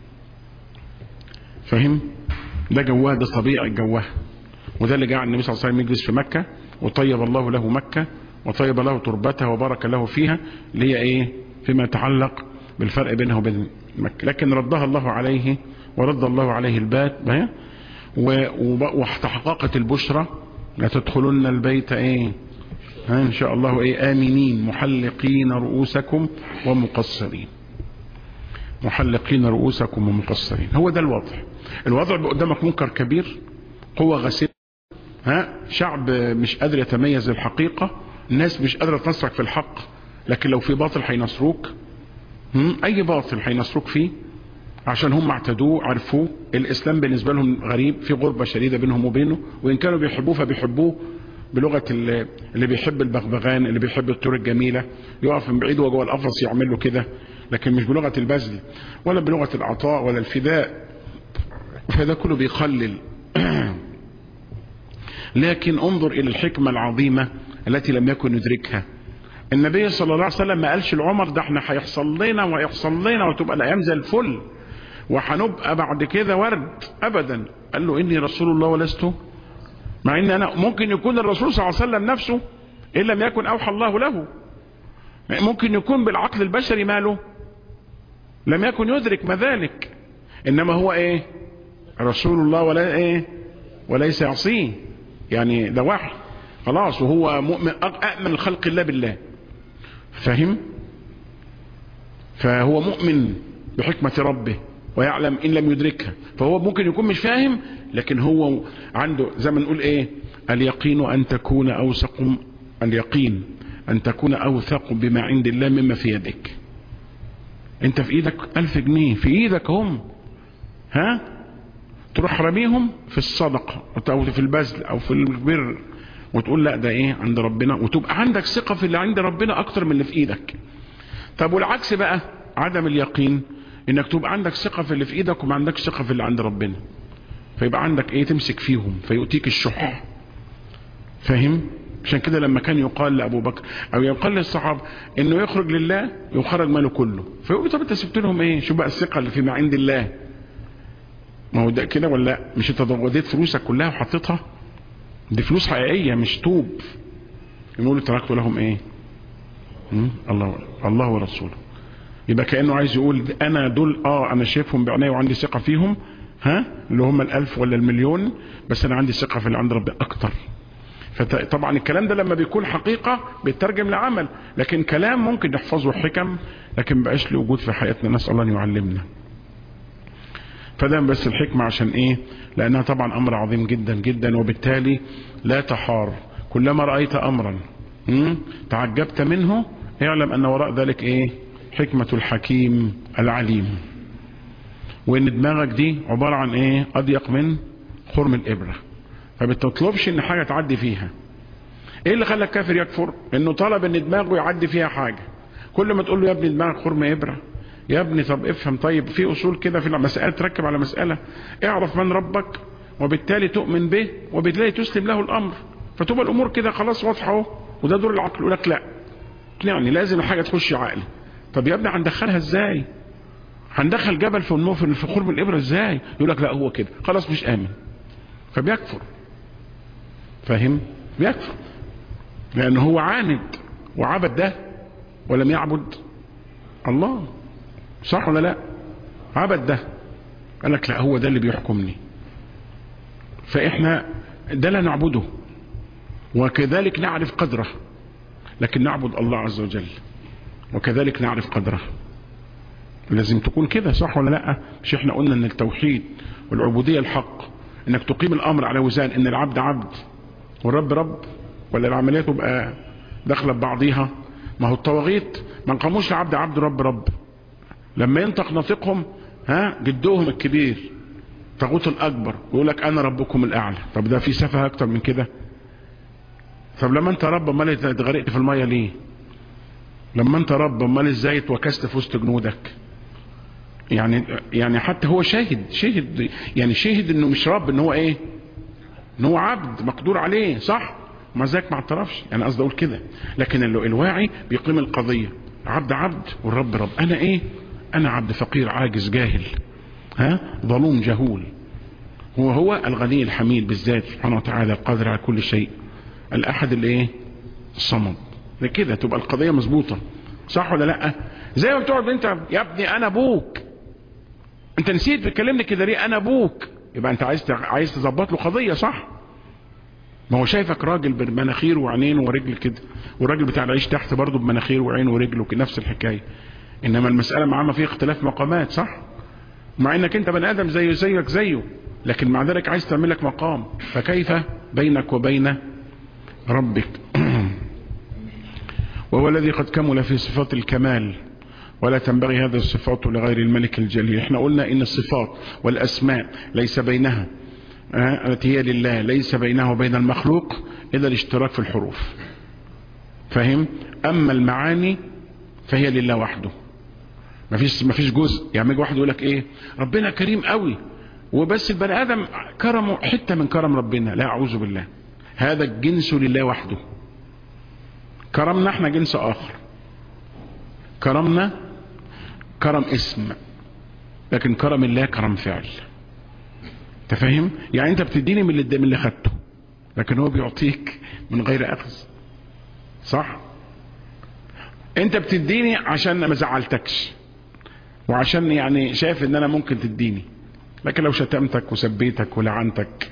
فاهم؟ ده جواه ده طبيعي جواه وده اللي جعل النبي صلى الله عليه وسلم يجلس في مكة وطيب الله له مكة وطيب له تربتها وبارك له فيها اللي هي ايه فيما يتعلق بالفرق بينها وبين مكة لكن ردها الله عليه ورد الله عليه البات واحتحققت البشرى لتدخلن البيت ايه ان شاء الله ايه امنين محلقين رؤوسكم ومقصرين محلقين رؤوسكم ومقصرين هو ده الوضع الوضع قدامك منكر كبير قوة غسيلة ها شعب مش قادر يتميز الحقيقة الناس مش قادرة تنصرك في الحق لكن لو في باطل هينصروك اي باطل هينصروك فيه عشان هم اعتدوه عرفوه الاسلام بالنسبه لهم غريب في غربه شديده بينهم وبينه وان كانوا بيحبوه فبيحبوه بلغه اللي بيحب البغبغان اللي بيحب الطيور الجميله يقف من بعيد وجوه القفص يعمل له كده لكن مش بلغه البذل ولا بلغه العطاء ولا الفداء فده كله بيقلل لكن انظر الى الحكمه العظيمه التي لم يكن يدركها النبي صلى الله عليه وسلم ما قالش لعمر ده احنا هيحصل لنا ويحصل لنا وتبقى الايام زي الفل وهنبقى بعد كده ورد ابدا قال له اني رسول الله ولست مع ان انا ممكن يكون الرسول صلى الله عليه وسلم نفسه ان لم يكن اوحى الله له ممكن يكون بالعقل البشري ماله لم يكن يدرك ما ذلك انما هو ايه رسول الله ولا ايه وليس يعصيه يعني ده وحي خلاص وهو مؤمن أأمن خلق الله بالله فاهم فهو مؤمن بحكمة ربه ويعلم إن لم يدركها فهو ممكن يكون مش فاهم لكن هو عنده زي ما نقول إيه اليقين أن تكون أوثق اليقين أن تكون أوثق بما عند الله مما في يدك أنت في إيدك ألف جنيه في إيدك هم ها تروح رميهم في الصدقة أو في البذل أو في البر وتقول لا ده ايه عند ربنا وتبقى عندك ثقة في اللي عند ربنا اكتر من اللي في ايدك طب والعكس بقى عدم اليقين انك تبقى عندك ثقة في اللي في ايدك وما عندكش ثقة في اللي عند ربنا فيبقى عندك ايه تمسك فيهم فيؤتيك الشح فاهم عشان كده لما كان يقال لابو بكر او يقال للصحابه انه يخرج لله يخرج ماله كله فيقول طب انت سبت لهم ايه شو بقى الثقه اللي فيما عند الله ما هو ده كده ولا لا مش انت وديت فلوسك كلها وحطيتها دي فلوس حقيقية مش توب يقولوا تركت لهم ايه الله الله ورسوله يبقى كأنه عايز يقول انا دول اه انا شايفهم بعناية وعندي ثقة فيهم ها اللي هم الالف ولا المليون بس انا عندي ثقة في اللي عند ربي اكتر فطبعا الكلام ده لما بيكون حقيقة بيترجم لعمل لكن كلام ممكن نحفظه حكم لكن بقاش له وجود في حياتنا نسأل الله ان يعلمنا فده بس الحكمة عشان ايه لانها طبعا امر عظيم جدا جدا وبالتالي لا تحار كلما رأيت امرا تعجبت منه اعلم ان وراء ذلك ايه حكمة الحكيم العليم وان دماغك دي عبارة عن ايه اضيق من خرم الابرة فبتطلبش ان حاجة تعدي فيها ايه اللي خلى الكافر يكفر انه طلب ان دماغه يعدي فيها حاجة كل ما تقول له يا ابني دماغك خرم ابره يا ابني طب افهم طيب في اصول كده في المسألة تركب على مسألة اعرف من ربك وبالتالي تؤمن به وبالتالي تسلم له الامر فتبقى الامور كده خلاص واضحه اهو وده دور العقل يقول لك لا يعني لازم الحاجه تخش عقلي طب يا ابني هندخلها ازاي هندخل جبل في النوف في خرم الابره ازاي يقول لك لا هو كده خلاص مش امن فبيكفر فاهم بيكفر لان هو عاند وعبد ده ولم يعبد الله صح ولا لا عبد ده قال لك لا هو ده اللي بيحكمني فاحنا ده لا نعبده وكذلك نعرف قدره لكن نعبد الله عز وجل وكذلك نعرف قدره لازم تكون كده صح ولا لا مش احنا قلنا ان التوحيد والعبودية الحق انك تقيم الامر على وزان ان العبد عبد والرب رب ولا العملية تبقى داخله ببعضيها ما هو الطواغيت ما نقاموش العبد عبد رب رب لما ينطق ناطقهم ها جدهم الكبير طاغوت الاكبر ويقول لك انا ربكم الاعلى طب ده في سفه اكتر من كده طب لما انت رب امال اتغرقت في الميه ليه لما انت رب امال ازاي اتوكست في وسط جنودك يعني يعني حتى هو شاهد شاهد يعني شاهد انه مش رب ان هو ايه ان هو عبد مقدور عليه صح ما ذاك ما اعترفش انا يعني قصدي اقول كده لكن الواعي بيقيم القضيه عبد عبد والرب رب انا ايه انا عبد فقير عاجز جاهل ها ظلوم جهول هو هو الغني الحميد بالذات سبحانه وتعالى القادر على كل شيء الاحد اللي ايه الصمد كده تبقى القضيه مظبوطه صح ولا لا زي ما بتقعد انت يا ابني انا ابوك انت نسيت بتكلمني كده ليه انا ابوك يبقى انت عايز عايز تظبط له قضيه صح ما هو شايفك راجل بمناخير وعينين ورجل كده والراجل بتاع العيش تحت برضه بمناخير وعين ورجل نفس الحكايه انما المساله معاه ما فيها اختلاف مقامات صح مع انك انت بني ادم زيه زيك زيه لكن مع ذلك عايز تعمل لك مقام فكيف بينك وبين ربك وهو الذي قد كمل في صفات الكمال ولا تنبغي هذه الصفات لغير الملك الجليل احنا قلنا ان الصفات والاسماء ليس بينها التي هي لله ليس بينه وبين المخلوق الا الاشتراك في الحروف فاهم اما المعاني فهي لله وحده مفيش مفيش جزء يعني يجي واحد يقول لك ايه ربنا كريم قوي وبس البني ادم كرمه حته من كرم ربنا لا اعوذ بالله هذا الجنس لله وحده كرمنا احنا جنس اخر كرمنا كرم اسم لكن كرم الله كرم فعل انت فاهم يعني انت بتديني من اللي من اللي خدته لكن هو بيعطيك من غير اخذ صح انت بتديني عشان ما زعلتكش وعشان يعني شايف ان انا ممكن تديني لكن لو شتمتك وسبيتك ولعنتك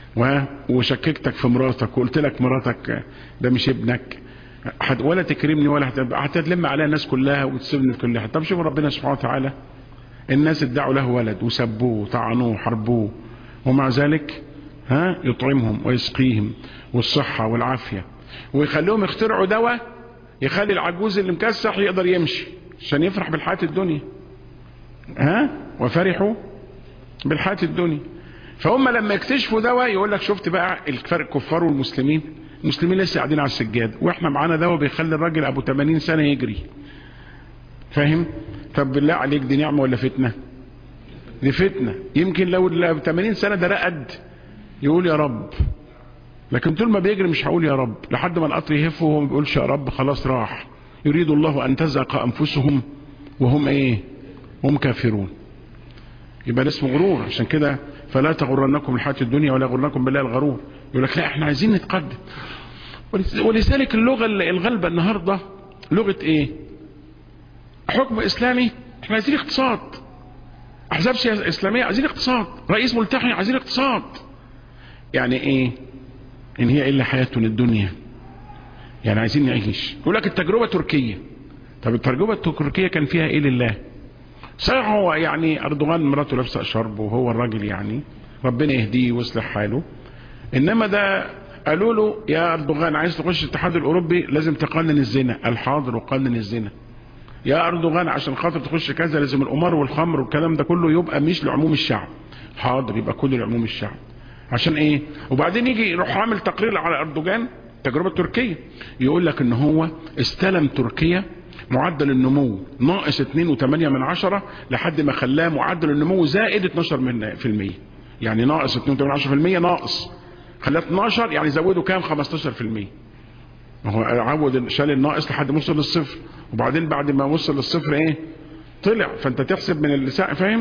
وشككتك في مراتك وقلت لك مراتك ده مش ابنك ولا تكرمني ولا هتلم عليها الناس كلها وتسيبني في كل حته طب شوف ربنا سبحانه وتعالى الناس ادعوا له ولد وسبوه وطعنوه وحربوه ومع ذلك ها يطعمهم ويسقيهم والصحه والعافيه ويخليهم يخترعوا دواء يخلي العجوز اللي مكسح يقدر يمشي عشان يفرح بالحياه الدنيا ها وفرحوا بالحياه الدنيا فهم لما يكتشفوا دواء يقول لك شفت بقى الفرق الكفار والمسلمين المسلمين لسه قاعدين على السجاد واحنا معانا دواء بيخلي الراجل ابو 80 سنه يجري فاهم طب بالله عليك دي نعمه ولا فتنه دي فتنه يمكن لو ابو 80 سنه ده رقد يقول يا رب لكن طول ما بيجري مش هقول يا رب لحد ما القطر يهف وهو ما بيقولش يا رب خلاص راح يريد الله ان تزهق انفسهم وهم ايه هم كافرون يبقى ده اسمه غرور عشان كده فلا تغرنكم الحياه الدنيا ولا يغرنكم بالله الغرور يقول لك لا احنا عايزين نتقدم ولذلك اللغه الغالبه النهارده لغه ايه حكم اسلامي احنا عايزين اقتصاد احزاب اسلاميه عايزين اقتصاد رئيس ملتحي عايزين اقتصاد يعني ايه ان هي الا حياتنا الدنيا يعني عايزين نعيش يقول لك التجربه تركيه طب التجربه التركيه كان فيها ايه لله صحيح هو يعني اردوغان مراته لابسه شرب وهو الراجل يعني ربنا يهديه ويصلح حاله انما ده قالوا له يا اردوغان عايز تخش الاتحاد الاوروبي لازم تقنن الزنا الحاضر وقنن الزنا يا اردوغان عشان خاطر تخش كذا لازم القمار والخمر والكلام ده كله يبقى مش لعموم الشعب حاضر يبقى كله لعموم الشعب عشان ايه وبعدين يجي يروح عامل تقرير على اردوغان التجربه التركيه يقول لك ان هو استلم تركيا معدل النمو ناقص 2.8 من عشرة لحد ما خلاه معدل النمو زائد 12 من في المية يعني ناقص 2.8 ناقص خلاه 12 يعني زوده كام 15 في المية هو عود شال الناقص لحد ما وصل للصفر وبعدين بعد ما وصل للصفر ايه طلع فانت تحسب من اللساء فاهم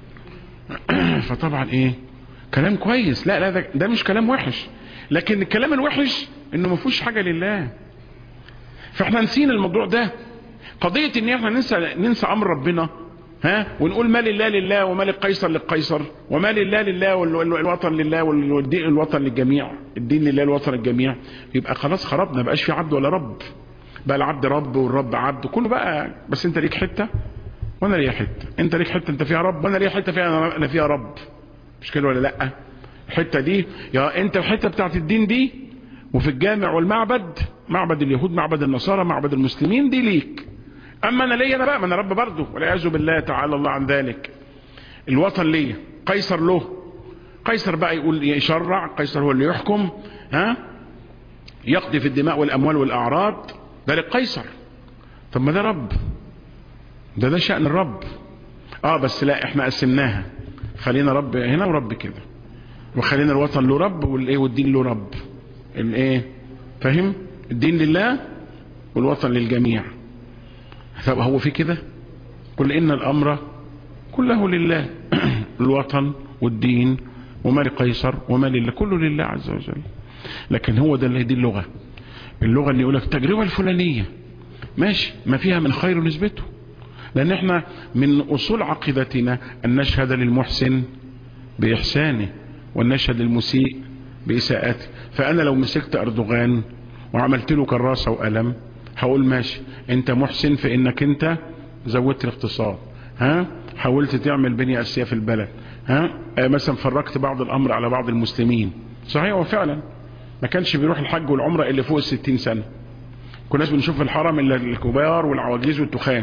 فطبعا ايه كلام كويس لا لا ده, ده مش كلام وحش لكن الكلام الوحش انه ما فيهوش حاجه لله فاحنا نسينا الموضوع ده قضيه ان احنا ننسى ننسى امر ربنا ها ونقول ما لله لله وما للقيصر للقيصر وما لله لله والوطن لله والدين الوطن للجميع الدين لله الوطن للجميع يبقى خلاص خربنا ما بقاش في عبد ولا رب بقى العبد رب والرب عبد كله بقى بس انت ليك حته وانا ليا حته انت ليك حته انت فيها رب وانا ليا حته فيها انا فيها رب مش كده ولا لا الحته دي يا انت الحته بتاعت الدين دي وفي الجامع والمعبد معبد اليهود معبد النصارى معبد المسلمين دي ليك اما انا ليا انا بقى ما انا رب برضه والعياذ بالله تعالى الله عن ذلك الوطن ليا قيصر له قيصر بقى يقول يشرع قيصر هو اللي يحكم ها يقضي في الدماء والاموال والاعراض ده للقيصر طب ما ده رب ده ده شأن الرب اه بس لا احنا قسمناها خلينا رب هنا ورب كده وخلينا الوطن له رب والايه والدين له رب الايه فاهم الدين لله والوطن للجميع طب هو في كده قل ان الامر كله لله الوطن والدين وما لقيصر وما لله كله لله عز وجل لكن هو ده اللي دي اللغه اللغه اللي يقول لك التجربه الفلانيه ماشي ما فيها من خير نسبته لان احنا من اصول عقيدتنا ان نشهد للمحسن باحسانه وان نشهد للمسيء باساءته فانا لو مسكت اردوغان وعملت له كراسه وقلم هقول ماشي انت محسن في انك انت زودت الاقتصاد ها حاولت تعمل بنية اساسيه في البلد ها آه مثلا فرقت بعض الامر على بعض المسلمين صحيح وفعلا ما كانش بيروح الحج والعمره اللي فوق الستين سنه كناش بنشوف في الحرم الا الكبار والعواجيز والتخان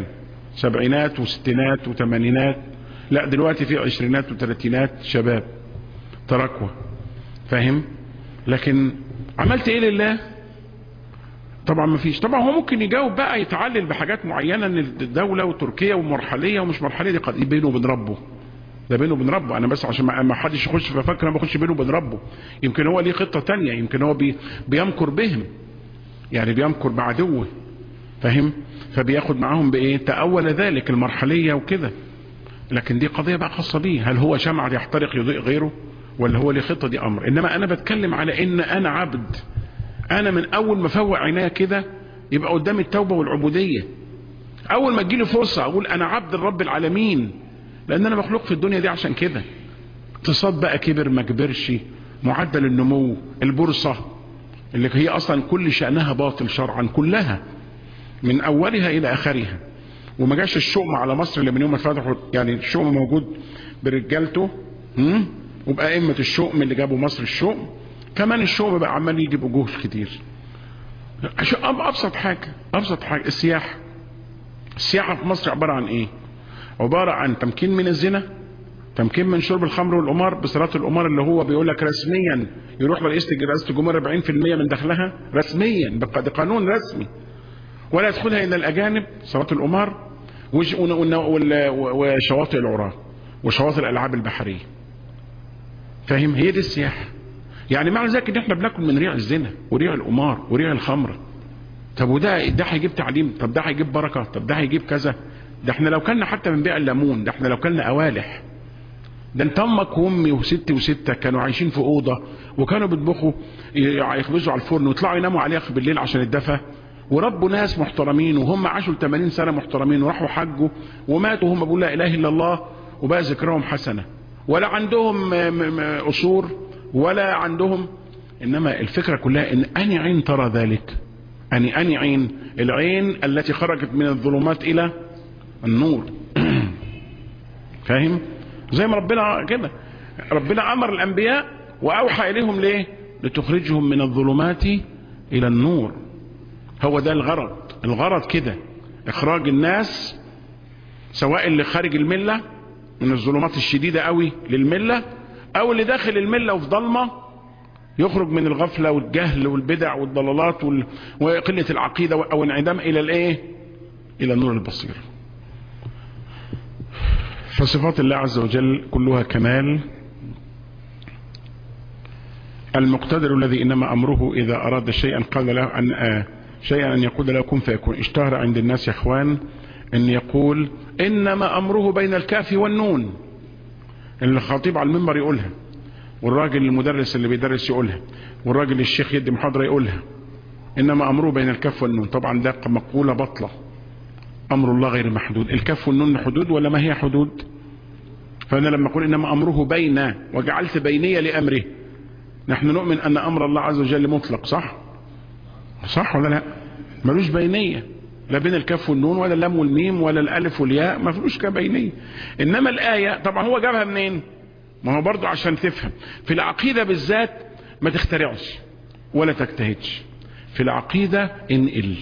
سبعينات وستينات وثمانينات لا دلوقتي في عشرينات وثلاثينات شباب تركوه فاهم لكن عملت ايه لله طبعا ما فيش طبعا هو ممكن يجاوب بقى يتعلل بحاجات معينه ان الدوله وتركيا ومرحليه ومش مرحليه دي قد بينه وبين ربه ده بينه وبين ربه انا بس عشان ما حدش يخش في فكره انا بخش بينه وبين ربه يمكن هو ليه خطه تانية يمكن هو بي بيمكر بهم يعني بيمكر بعدوه فاهم فبياخد معاهم بايه تاول ذلك المرحليه وكده لكن دي قضيه بقى خاصه بيه هل هو شمعة يحترق يضيء غيره ولا هو ليه خطه دي امر انما انا بتكلم على ان انا عبد انا من اول ما فوق عينيا كده يبقى قدامي التوبه والعبوديه اول ما تجيلي فرصه اقول انا عبد الرب العالمين لان انا مخلوق في الدنيا دي عشان كده اقتصاد بقى كبر ما كبرش معدل النمو البورصه اللي هي اصلا كل شانها باطل شرعا كلها من اولها الى اخرها وما جاش الشؤم على مصر اللي من يوم ما فتحوا يعني الشؤم موجود برجالته وبأئمة الشؤم اللي جابوا مصر الشؤم كمان الشؤم بقى عمال يجيب وجوه كتير ابسط حاجه ابسط حاجه السياحه السياحه في مصر عباره عن ايه عباره عن تمكين من الزنا تمكين من شرب الخمر والقمار بصلاه القمار اللي هو بيقول لك رسميا يروح رئيس رئاسه الجمهوريه 40% من دخلها رسميا بقانون رسمي ولا يدخلها الا الاجانب صلاه القمار وشواطئ العراة وشواطئ الالعاب البحريه فاهم هي دي السياحه يعني معنى ذلك ان احنا بناكل من ريع الزنا وريع القمار وريع الخمره طب وده ده هيجيب تعليم طب ده هيجيب بركه طب ده هيجيب كذا ده احنا لو كلنا حتى من بيع الليمون ده احنا لو كلنا قوالح ده انت امك وامي وستي وستك كانوا عايشين في اوضه وكانوا بيطبخوا يخبزوا على الفرن ويطلعوا يناموا عليها بالليل عشان الدفى وربوا ناس محترمين وهم عاشوا 80 سنه محترمين وراحوا حجوا وماتوا وهم بيقولوا لا اله الا الله وبقى ذكرهم حسنه ولا عندهم قصور ولا عندهم انما الفكره كلها ان اني عين ترى ذلك اني اني عين العين التي خرجت من الظلمات الى النور فاهم زي ما ربنا كده ربنا امر الانبياء واوحى اليهم ليه لتخرجهم من الظلمات الى النور هو ده الغرض الغرض كده اخراج الناس سواء اللي خارج المله من الظلمات الشديده قوي للمله او اللي داخل المله وفي ضلمه يخرج من الغفله والجهل والبدع والضلالات وال... وقله العقيده او انعدام الى الايه الى النور البصير فصفات الله عز وجل كلها كمال المقتدر الذي انما امره اذا اراد شيئا قال له ان آه شيئا ان يقول له كن فيكون اشتهر عند الناس يا اخوان ان يقول انما امره بين الكاف والنون اللي الخطيب على المنبر يقولها والراجل المدرس اللي بيدرس يقولها والراجل الشيخ يدي محاضره يقولها انما امره بين الكف والنون طبعا ده مقوله بطله امر الله غير محدود الكف والنون حدود ولا ما هي حدود فانا لما اقول انما امره بين وجعلت بينيه لامره نحن نؤمن ان امر الله عز وجل مطلق صح صح ولا لا ملوش بينيه لا بين الكاف والنون ولا اللام والميم ولا الالف والياء ما فيهوش كبينيه انما الايه طبعا هو جابها منين ما هو برضه عشان تفهم في العقيده بالذات ما تخترعش ولا تجتهدش في العقيده انقل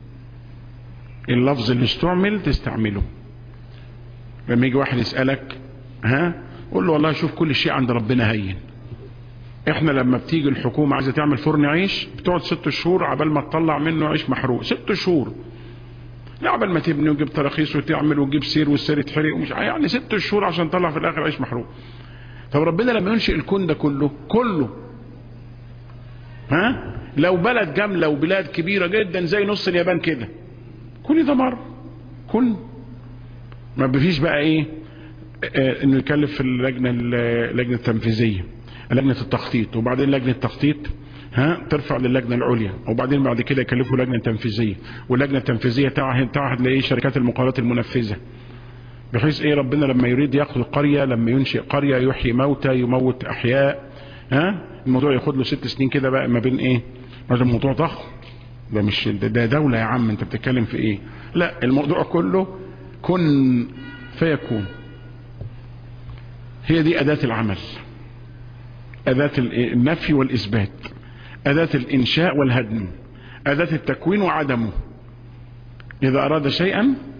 اللفظ اللي استعمل تستعمله لما يجي واحد يسالك ها قول له والله شوف كل شيء عند ربنا هين احنا لما بتيجي الحكومه عايزه تعمل فرن عيش بتقعد ست شهور عبال ما تطلع منه عيش محروق ست شهور لا عبال ما تبني وتجيب تراخيص وتعمل وتجيب سير والسير يتحرق ومش يعني ست شهور عشان تطلع في الاخر عيش محروق طب ربنا لما ينشئ الكون ده كله كله ها لو بلد جامله وبلاد كبيره جدا زي نص اليابان كده كل ده مر كل ما فيش بقى ايه آه انه يكلف في اللجنه اللجنه التنفيذيه لجنه التخطيط وبعدين لجنه التخطيط ها ترفع للجنه العليا وبعدين بعد كده يكلفوا لجنه تنفيذيه واللجنه التنفيذيه تعهد تعهد لايه شركات المقاولات المنفذه بحيث ايه ربنا لما يريد ياخذ قريه لما ينشئ قريه يحيي موتى يموت احياء ها الموضوع ياخد له ست سنين كده بقى ما بين ايه ما ده الموضوع ضخم ده مش ده دولة يا عم انت بتتكلم في ايه لا الموضوع كله كن فيكون هي دي أداة العمل أداة النفي والإثبات أداة الإنشاء والهدم أداة التكوين وعدمه إذا أراد شيئا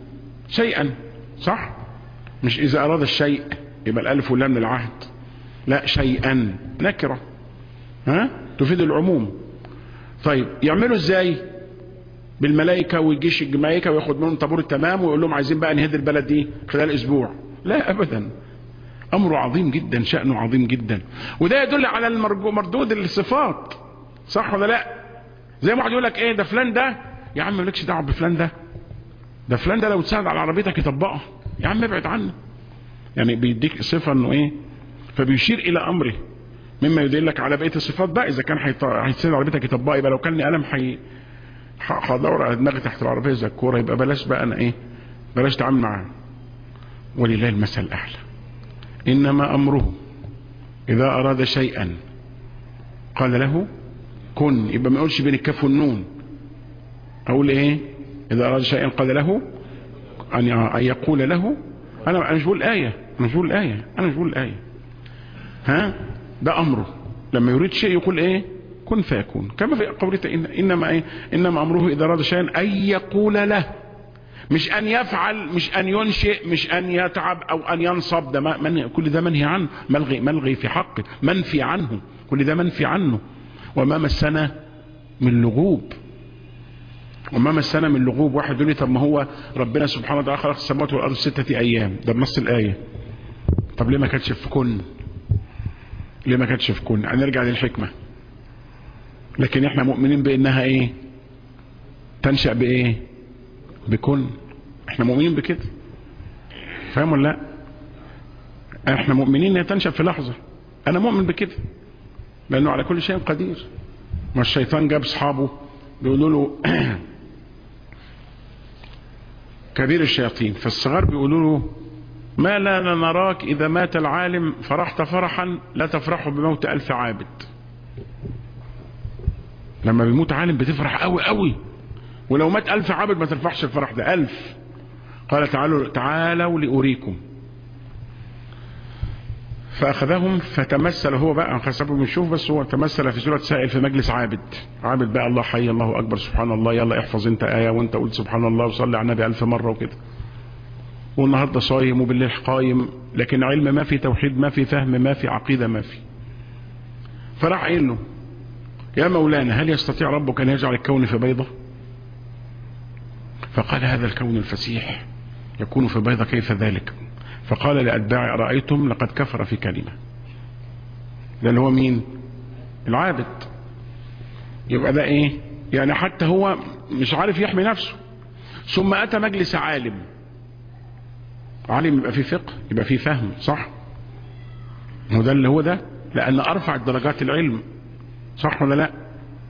شيئا صح مش اذا اراد الشيء يبقى الالف واللام للعهد لا شيئا نكره ها تفيد العموم طيب يعملوا ازاي بالملائكة والجيش الملائكة وياخد منهم طابور التمام ويقول لهم عايزين بقى نهد البلد دي خلال اسبوع لا ابدا امره عظيم جدا شأنه عظيم جدا وده يدل على المرجو مردود الصفات صح ولا لا زي ما واحد يقول لك ايه ده فلان ده يا عم مالكش دعوه بفلان ده ده فلان ده لو تساعد على عربيتك يطبقها يا عم ابعد عنه يعني بيديك صفه انه ايه فبيشير الى امره مما يدلك على بقيه الصفات بقى اذا كان هيتساعد عربيتك يطبقها يبقى لو كان لي قلم حي هدور على دماغي تحت العربيه زي الكوره يبقى بلاش بقى انا ايه بلاش تعامل معاه ولله المثل الاعلى انما امره اذا اراد شيئا قال له كن يبقى ما يقولش بين الكاف والنون اقول ايه اذا اراد شيئا قال له ان يقول له انا مش بقول ايه انا مش بقول ايه انا مش بقول ايه ها ده امره لما يريد شيء يقول ايه كن فيكون كما في قوله إن انما ايه انما امره اذا اراد شيئا ان يقول له مش ان يفعل مش ان ينشئ مش ان يتعب او ان ينصب ده من كل ده منهي عنه ملغي ملغي في حقه منفي عنه كل ده منفي عنه وما مسنا من لغوب وما مسنا من لغوب واحد يقول لي طب ما هو ربنا سبحانه وتعالى خلق السماوات والارض ستة ايام ده بنص الايه طب ليه ما كانتش في كن ليه ما كانتش في كن هنرجع للحكمه لكن احنا مؤمنين بانها ايه تنشا بايه بكن احنا مؤمنين بكده فاهم ولا لا احنا مؤمنين انها تنشا في لحظه انا مؤمن بكده لانه على كل شيء قدير ما الشيطان جاب اصحابه بيقولوا له كبير الشياطين فالصغار بيقولوا له ما لا نراك اذا مات العالم فرحت فرحا لا تفرح بموت الف عابد لما بيموت عالم بتفرح قوي قوي ولو مات ألف عبد ما ترفعش الفرح ده ألف قال تعالوا تعالوا لأريكم فأخذهم فتمثل هو بقى حسبه بنشوف بس هو تمثل في سورة سائل في مجلس عابد عابد بقى الله حي الله أكبر سبحان الله يلا احفظ انت آية وانت قلت سبحان الله وصلي على النبي ألف مرة وكده والنهاردة صايم وبالليل قايم لكن علم ما في توحيد ما في فهم ما في عقيدة ما في فراح قايل له يا مولانا هل يستطيع ربك أن يجعل الكون في بيضة فقال هذا الكون الفسيح يكون في بيضة كيف ذلك فقال لأتباع أرأيتم لقد كفر في كلمة ده اللي هو مين العابد يبقى ده ايه يعني حتى هو مش عارف يحمي نفسه ثم أتى مجلس عالم عالم يبقى فيه فقه يبقى فيه فهم صح هو ده اللي هو ده لأن أرفع درجات العلم صح ولا لا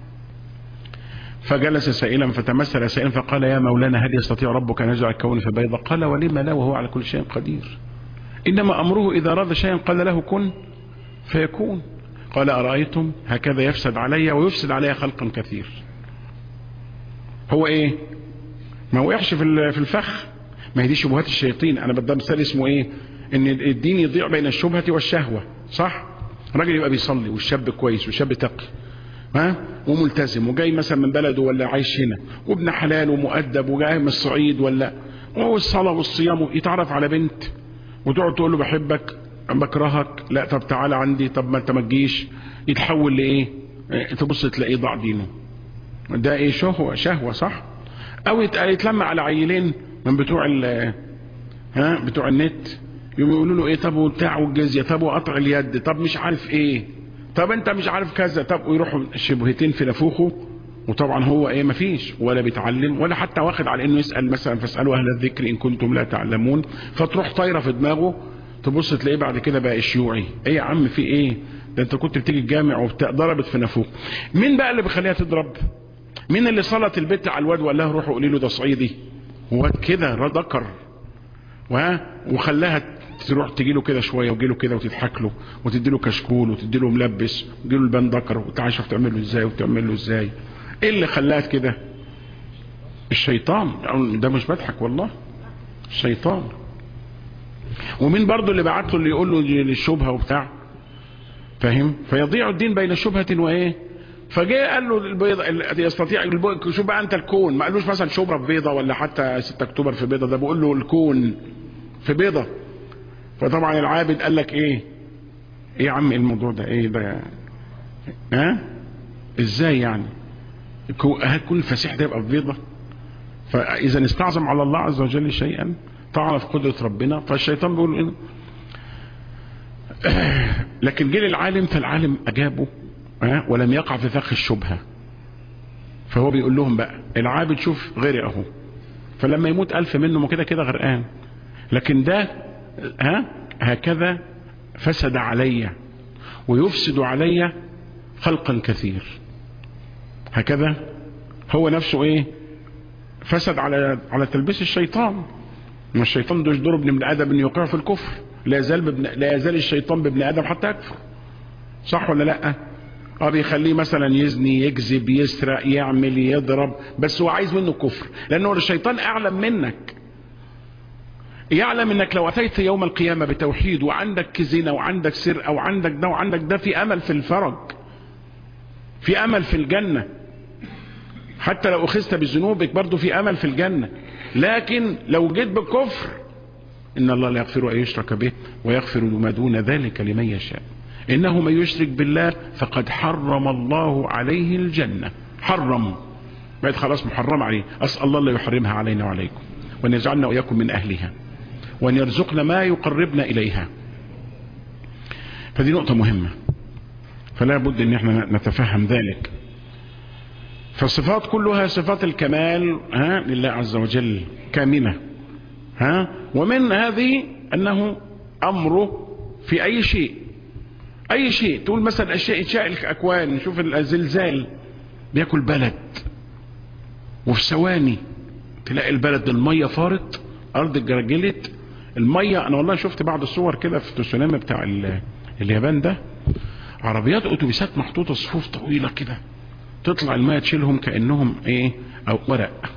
فجلس سائلا فتمثل سائلا فقال يا مولانا هل يستطيع ربك ان يجعل الكون في بيضة قال ولم لا وهو على كل شيء قدير انما امره اذا اراد شيئا قال له كن فيكون قال ارايتم هكذا يفسد علي ويفسد علي خلقا كثير هو ايه ما وقعش في في الفخ ما هي دي شبهات الشياطين انا بدي مثال اسمه ايه ان الدين يضيع بين الشبهه والشهوه صح راجل يبقى بيصلي والشاب كويس والشاب تقي ها وملتزم وجاي مثلا من بلده ولا عايش هنا وابن حلال ومؤدب وجاي من الصعيد ولا والصلاه والصيام يتعرف على بنت وتقعد تقول له بحبك بكرهك لا طب تعالى عندي طب ما انت ما تجيش يتحول لايه تبص تلاقيه ضاع دينه ده ايه شهوه شهوه صح او يتلم على عيلين من بتوع ال ها بتوع النت يقولوا له ايه طب وبتاع والجزيه طب وقطع اليد طب مش عارف ايه طب انت مش عارف كذا طب ويروحوا شبهتين في نافوخه وطبعا هو ايه مفيش ولا بيتعلم ولا حتى واخد على انه يسال مثلا فاسالوا اهل الذكر ان كنتم لا تعلمون فتروح طايره في دماغه تبص تلاقيه بعد كده بقى شيوعي ايه يا عم في ايه ده انت كنت بتيجي الجامع وبتاع ضربت في نافوخ مين بقى اللي بيخليها تضرب مين اللي صلت البت على الواد وقال لها روحوا قولي له ده صعيدي واد كده ذكر وخلاها تروح تجي له كده شويه وتجي له كده وتضحك له وتدي له كشكول وتدي له ملبس وتدي له البان ذكر وتعالى شوف تعمل له ازاي وتعمل له ازاي ايه اللي خلاها كده الشيطان ده مش بضحك والله الشيطان ومين برضه اللي بعت له اللي يقول له للشبهه وبتاع فاهم فيضيع الدين بين شبهه وايه فجاء قال له البيضة يستطيع شوف بقى انت الكون ما قالوش مثلا شبرا في بيضة ولا حتى 6 اكتوبر في بيضة ده بيقول له الكون في بيضة فطبعا العابد قال لك ايه ايه يا عم الموضوع ده ايه ده ها ازاي يعني هل كل الفسيح ده يبقى في بيضة فاذا استعظم على الله عز وجل شيئا طعن في قدرة ربنا فالشيطان بيقول إيه؟ لكن جه للعالم فالعالم اجابه ولم يقع في فخ الشبهة فهو بيقول لهم بقى العابد شوف غيري اهو فلما يموت ألف منهم وكده كده غرقان لكن ده ها هكذا فسد علي ويفسد علي خلقا كثير هكذا هو نفسه ايه فسد على على تلبيس الشيطان ما الشيطان ده يجدر ابن ادم ان يوقع في الكفر لا يزال بابن لا يزال الشيطان بابن ادم حتى يكفر صح ولا لا اه بيخليه مثلا يزني يكذب يسرق يعمل يضرب بس هو عايز منه كفر لانه الشيطان اعلم منك يعلم انك لو اتيت يوم القيامه بتوحيد وعندك زنا وعندك سرقه وعندك ده وعندك ده في امل في الفرج في امل في الجنه حتى لو اخذت بذنوبك برضه في امل في الجنه لكن لو جيت بالكفر ان الله لا يغفر ان يشرك به ويغفر ما دون ذلك لمن يشاء انه من يشرك بالله فقد حرم الله عليه الجنه حرم بقت خلاص محرم عليه اسال الله لا يحرمها علينا وعليكم وان يجعلنا واياكم من اهلها وان يرزقنا ما يقربنا اليها فدي نقطه مهمه فلا بد ان احنا نتفهم ذلك فالصفات كلها صفات الكمال ها لله عز وجل كامنه ها ومن هذه انه امره في اي شيء اي شيء تقول مثلا اشياء انشاء الاكوان نشوف الزلزال بياكل بلد وفي ثواني تلاقي البلد الميه فارت ارض اتجرجلت الميه انا والله شفت بعض الصور كده في التسونامي بتاع اليابان ده عربيات اتوبيسات محطوطه صفوف طويله كده تطلع الميه تشيلهم كانهم ايه او ورق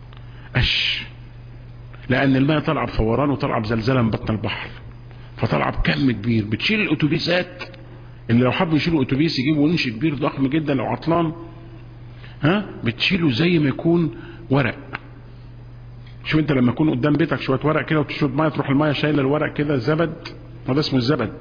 قش لان الميه طالعه بفوران وطالعه بزلزله من بطن البحر فطالعه بكم كبير بتشيل الاتوبيسات اللي لو حبوا يشيلوا اتوبيس يجيبوا ونش كبير ضخم جدا لو عطلان ها بتشيله زي ما يكون ورق شوف انت لما يكون قدام بيتك شويه ورق كده وتشرب ميه تروح الميه شايله الورق كده زبد هذا اسمه الزبد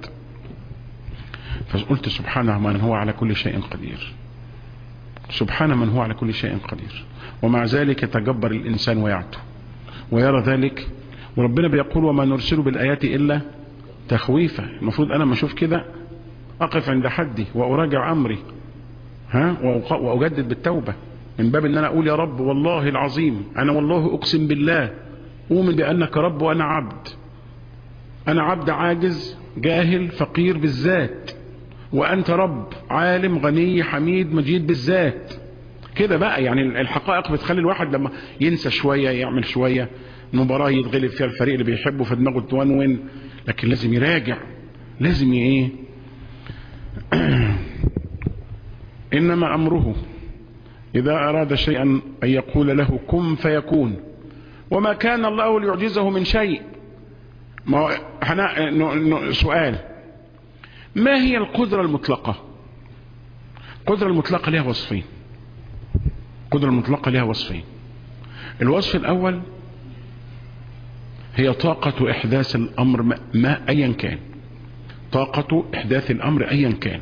فقلت سبحانه من هو على كل شيء قدير سبحان من هو على كل شيء قدير ومع ذلك يتجبر الإنسان ويعتو ويرى ذلك وربنا بيقول وما نرسل بالآيات إلا تخويفا المفروض أنا ما أشوف كده أقف عند حدي وأراجع أمري ها وأجدد بالتوبة من باب أن أنا أقول يا رب والله العظيم أنا والله أقسم بالله أؤمن بأنك رب وأنا عبد أنا عبد عاجز جاهل فقير بالذات وأنت رب عالم غني حميد مجيد بالذات كده بقى يعني الحقائق بتخلي الواحد لما ينسى شوية يعمل شوية مباراة يتغلب فيها الفريق اللي بيحبه في دماغه تونون لكن لازم يراجع لازم ايه انما امره اذا اراد شيئا ان يقول له كن فيكون وما كان الله ليعجزه من شيء ما هنا سؤال ما هي القدرة المطلقة القدرة المطلقة لها وصفين القدرة المطلقة لها وصفين الوصف الأول هي طاقة إحداث الأمر ما, ما أيا كان طاقة إحداث الأمر أيا كان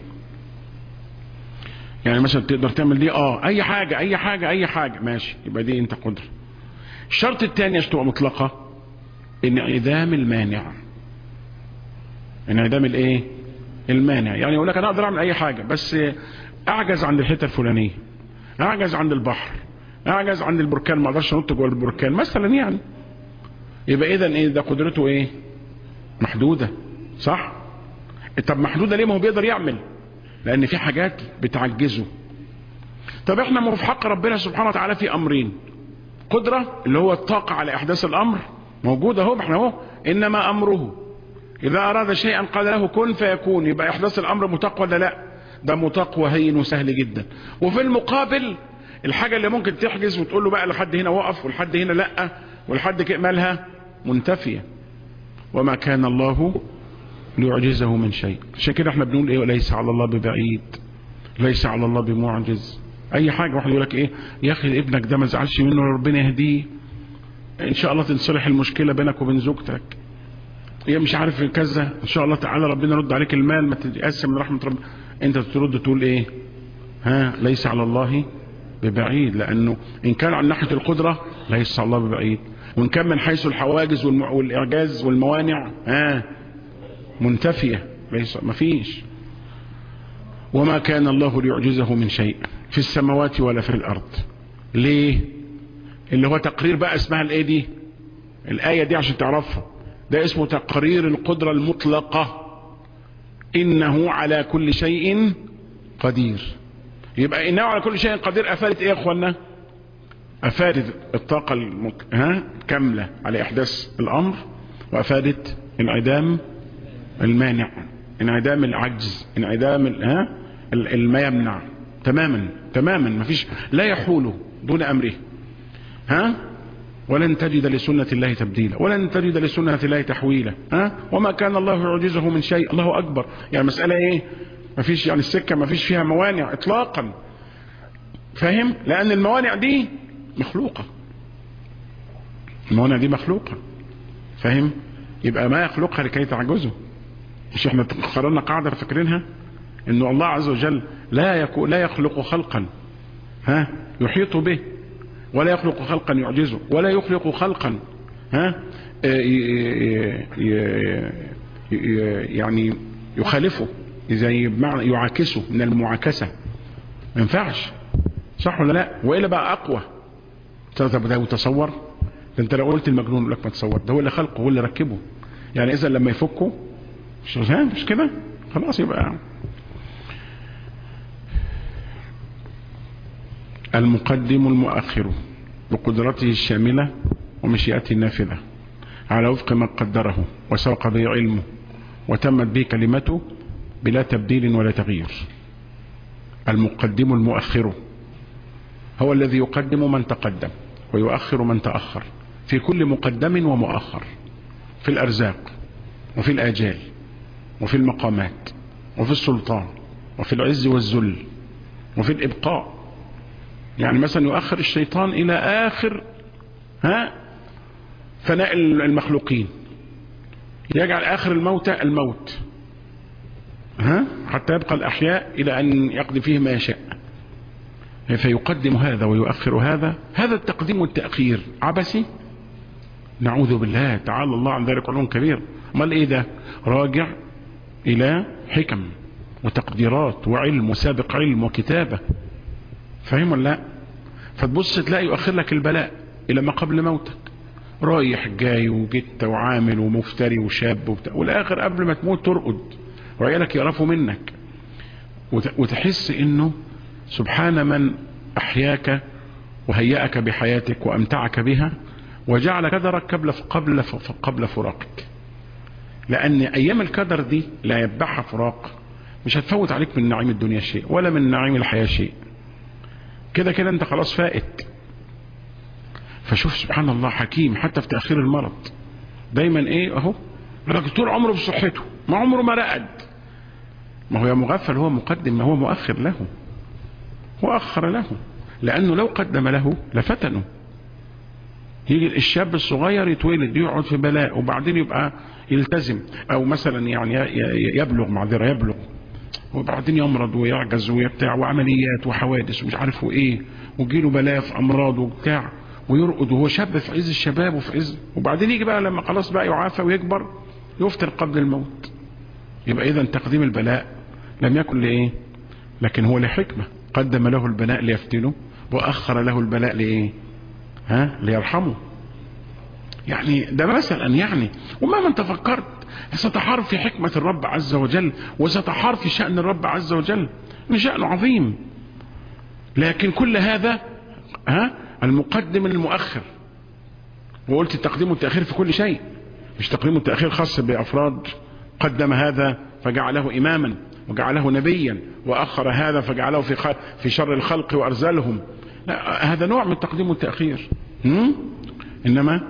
يعني مثلا تقدر تعمل دي اه اي حاجة اي حاجة اي حاجة ماشي يبقى دي انت قدرة الشرط الثاني عشان تبقى مطلقة انعدام المانع انعدام الايه المانع يعني يقول لك انا اقدر اعمل اي حاجة بس اعجز عند الحته الفلانيه اعجز عند البحر اعجز عند البركان ما اقدرش انط جوه البركان مثلا يعني يبقى اذا ايه ده قدرته ايه محدوده صح طب محدوده ليه ما هو بيقدر يعمل لان في حاجات بتعجزه طب احنا ما في حق ربنا سبحانه وتعالى في امرين قدره اللي هو الطاقه على احداث الامر موجوده اهو احنا اهو انما امره اذا اراد شيئا قال له كن فيكون يبقى احداث الامر مطاق ولا لا ده مطاق وهين وسهل جدا وفي المقابل الحاجة اللي ممكن تحجز وتقول له بقى لحد هنا وقف ولحد هنا لا ولحد كده مالها منتفية وما كان الله ليعجزه من شيء عشان كده احنا بنقول ايه وليس على الله ببعيد ليس على الله بمعجز اي حاجة واحد يقول لك ايه يا اخي ابنك ده ما زعلش منه ربنا يهديه ان شاء الله تنصلح المشكلة بينك وبين زوجتك هي مش عارف كذا ان شاء الله تعالى ربنا يرد عليك المال ما تتأسى من رحمة ربنا انت ترد تقول ايه ها ليس على الله ببعيد لانه ان كان عن ناحية القدرة ليس على الله ببعيد وان كان من حيث الحواجز والمع... والاعجاز والموانع ها منتفية ليس ما فيش وما كان الله ليعجزه من شيء في السماوات ولا في الارض ليه اللي هو تقرير بقى اسمها الايه دي الايه دي عشان تعرفها ده اسمه تقرير القدرة المطلقة انه على كل شيء قدير يبقى انه على كل شيء قدير افادت ايه يا اخوانا افادت الطاقة المك... ها كاملة على احداث الامر وافادت انعدام المانع انعدام العجز انعدام ال... ها ما يمنع تماما تماما ما فيش لا يحول دون امره ها ولن تجد لسنة الله تبديلا ولن تجد لسنة الله تحويلا ها وما كان الله يعجزه من شيء الله أكبر يعني مسألة إيه ما فيش يعني السكة ما فيش فيها موانع إطلاقا فاهم لأن الموانع دي مخلوقة الموانع دي مخلوقة فاهم يبقى ما يخلقها لكي تعجزه مش احنا قررنا قاعدة فاكرينها انه الله عز وجل لا يكو لا يخلق خلقا ها يحيط به ولا يخلق خلقا يعجزه ولا يخلق خلقا ها يعني يخالفه زي بمعنى يعاكسه من المعاكسة ما ينفعش صح ولا لا والا بقى اقوى طب ده تصور ده انت لو قلت المجنون يقول لك ما تصور ده هو اللي خلقه هو اللي ركبه يعني اذا لما يفكه مش مش كده خلاص يبقى المقدم المؤخر بقدرته الشاملة ومشيئته النافذة على وفق ما قدره وسوق به علمه وتمت به كلمته بلا تبديل ولا تغيير المقدم المؤخر هو الذي يقدم من تقدم ويؤخر من تأخر في كل مقدم ومؤخر في الأرزاق وفي الآجال وفي المقامات وفي السلطان وفي العز والذل وفي الإبقاء يعني مثلا يؤخر الشيطان إلى آخر ها فناء المخلوقين يجعل آخر الموتى الموت ها حتى يبقى الأحياء إلى أن يقضي فيه ما يشاء فيقدم هذا ويؤخر هذا هذا التقديم والتأخير عبسي نعوذ بالله تعالى الله عن ذلك علوم كبير امال ايه ده راجع الى حكم وتقديرات وعلم وسابق علم وكتابة فاهم ولا لا فتبص تلاقي يؤخر لك البلاء الى ما قبل موتك رايح جاي وجت وعامل ومفتري وشاب وبتاع والاخر قبل ما تموت ترقد وعيالك يعرفوا منك وتحس انه سبحان من احياك وهيأك بحياتك وامتعك بها وجعل كدرك قبل قبل قبل فراقك لان ايام الكدر دي لا يتبعها فراق مش هتفوت عليك من نعيم الدنيا شيء ولا من نعيم الحياة شيء كده كده انت خلاص فائت فشوف سبحان الله حكيم حتى في تأخير المرض دايما ايه اهو الراجل طول عمره بصحته ما عمره ما رقد ما هو يا مغفل هو مقدم ما هو مؤخر له هو أخر له لأنه لو قدم له لفتنه يجي الشاب الصغير يتولد يقعد في بلاء وبعدين يبقى يلتزم او مثلا يعني يبلغ معذره يبلغ وبعدين يمرض ويعجز ويبتاع وعمليات وحوادث ومش عارف وايه ويجيله بلاء في امراض وبتاع ويرقد وهو شاب في عز الشباب وفي عز وبعدين يجي بقى لما خلاص بقى يعافى ويكبر يفتر قبل الموت يبقى اذا تقديم البلاء لم يكن لايه لكن هو لحكمه قدم له البلاء ليفتنه واخر له البلاء لايه ها ليرحمه يعني ده مثلا يعني ومهما انت فكرت ستحار في حكمة الرب عز وجل وستحار في شأن الرب عز وجل ان شأنه عظيم لكن كل هذا ها المقدم المؤخر وقلت التقديم والتأخير في كل شيء مش تقديم والتأخير خاص بأفراد قدم هذا فجعله إماما وجعله نبيا وأخر هذا فجعله في في شر الخلق وأرزلهم لا هذا نوع من التقديم والتأخير إنما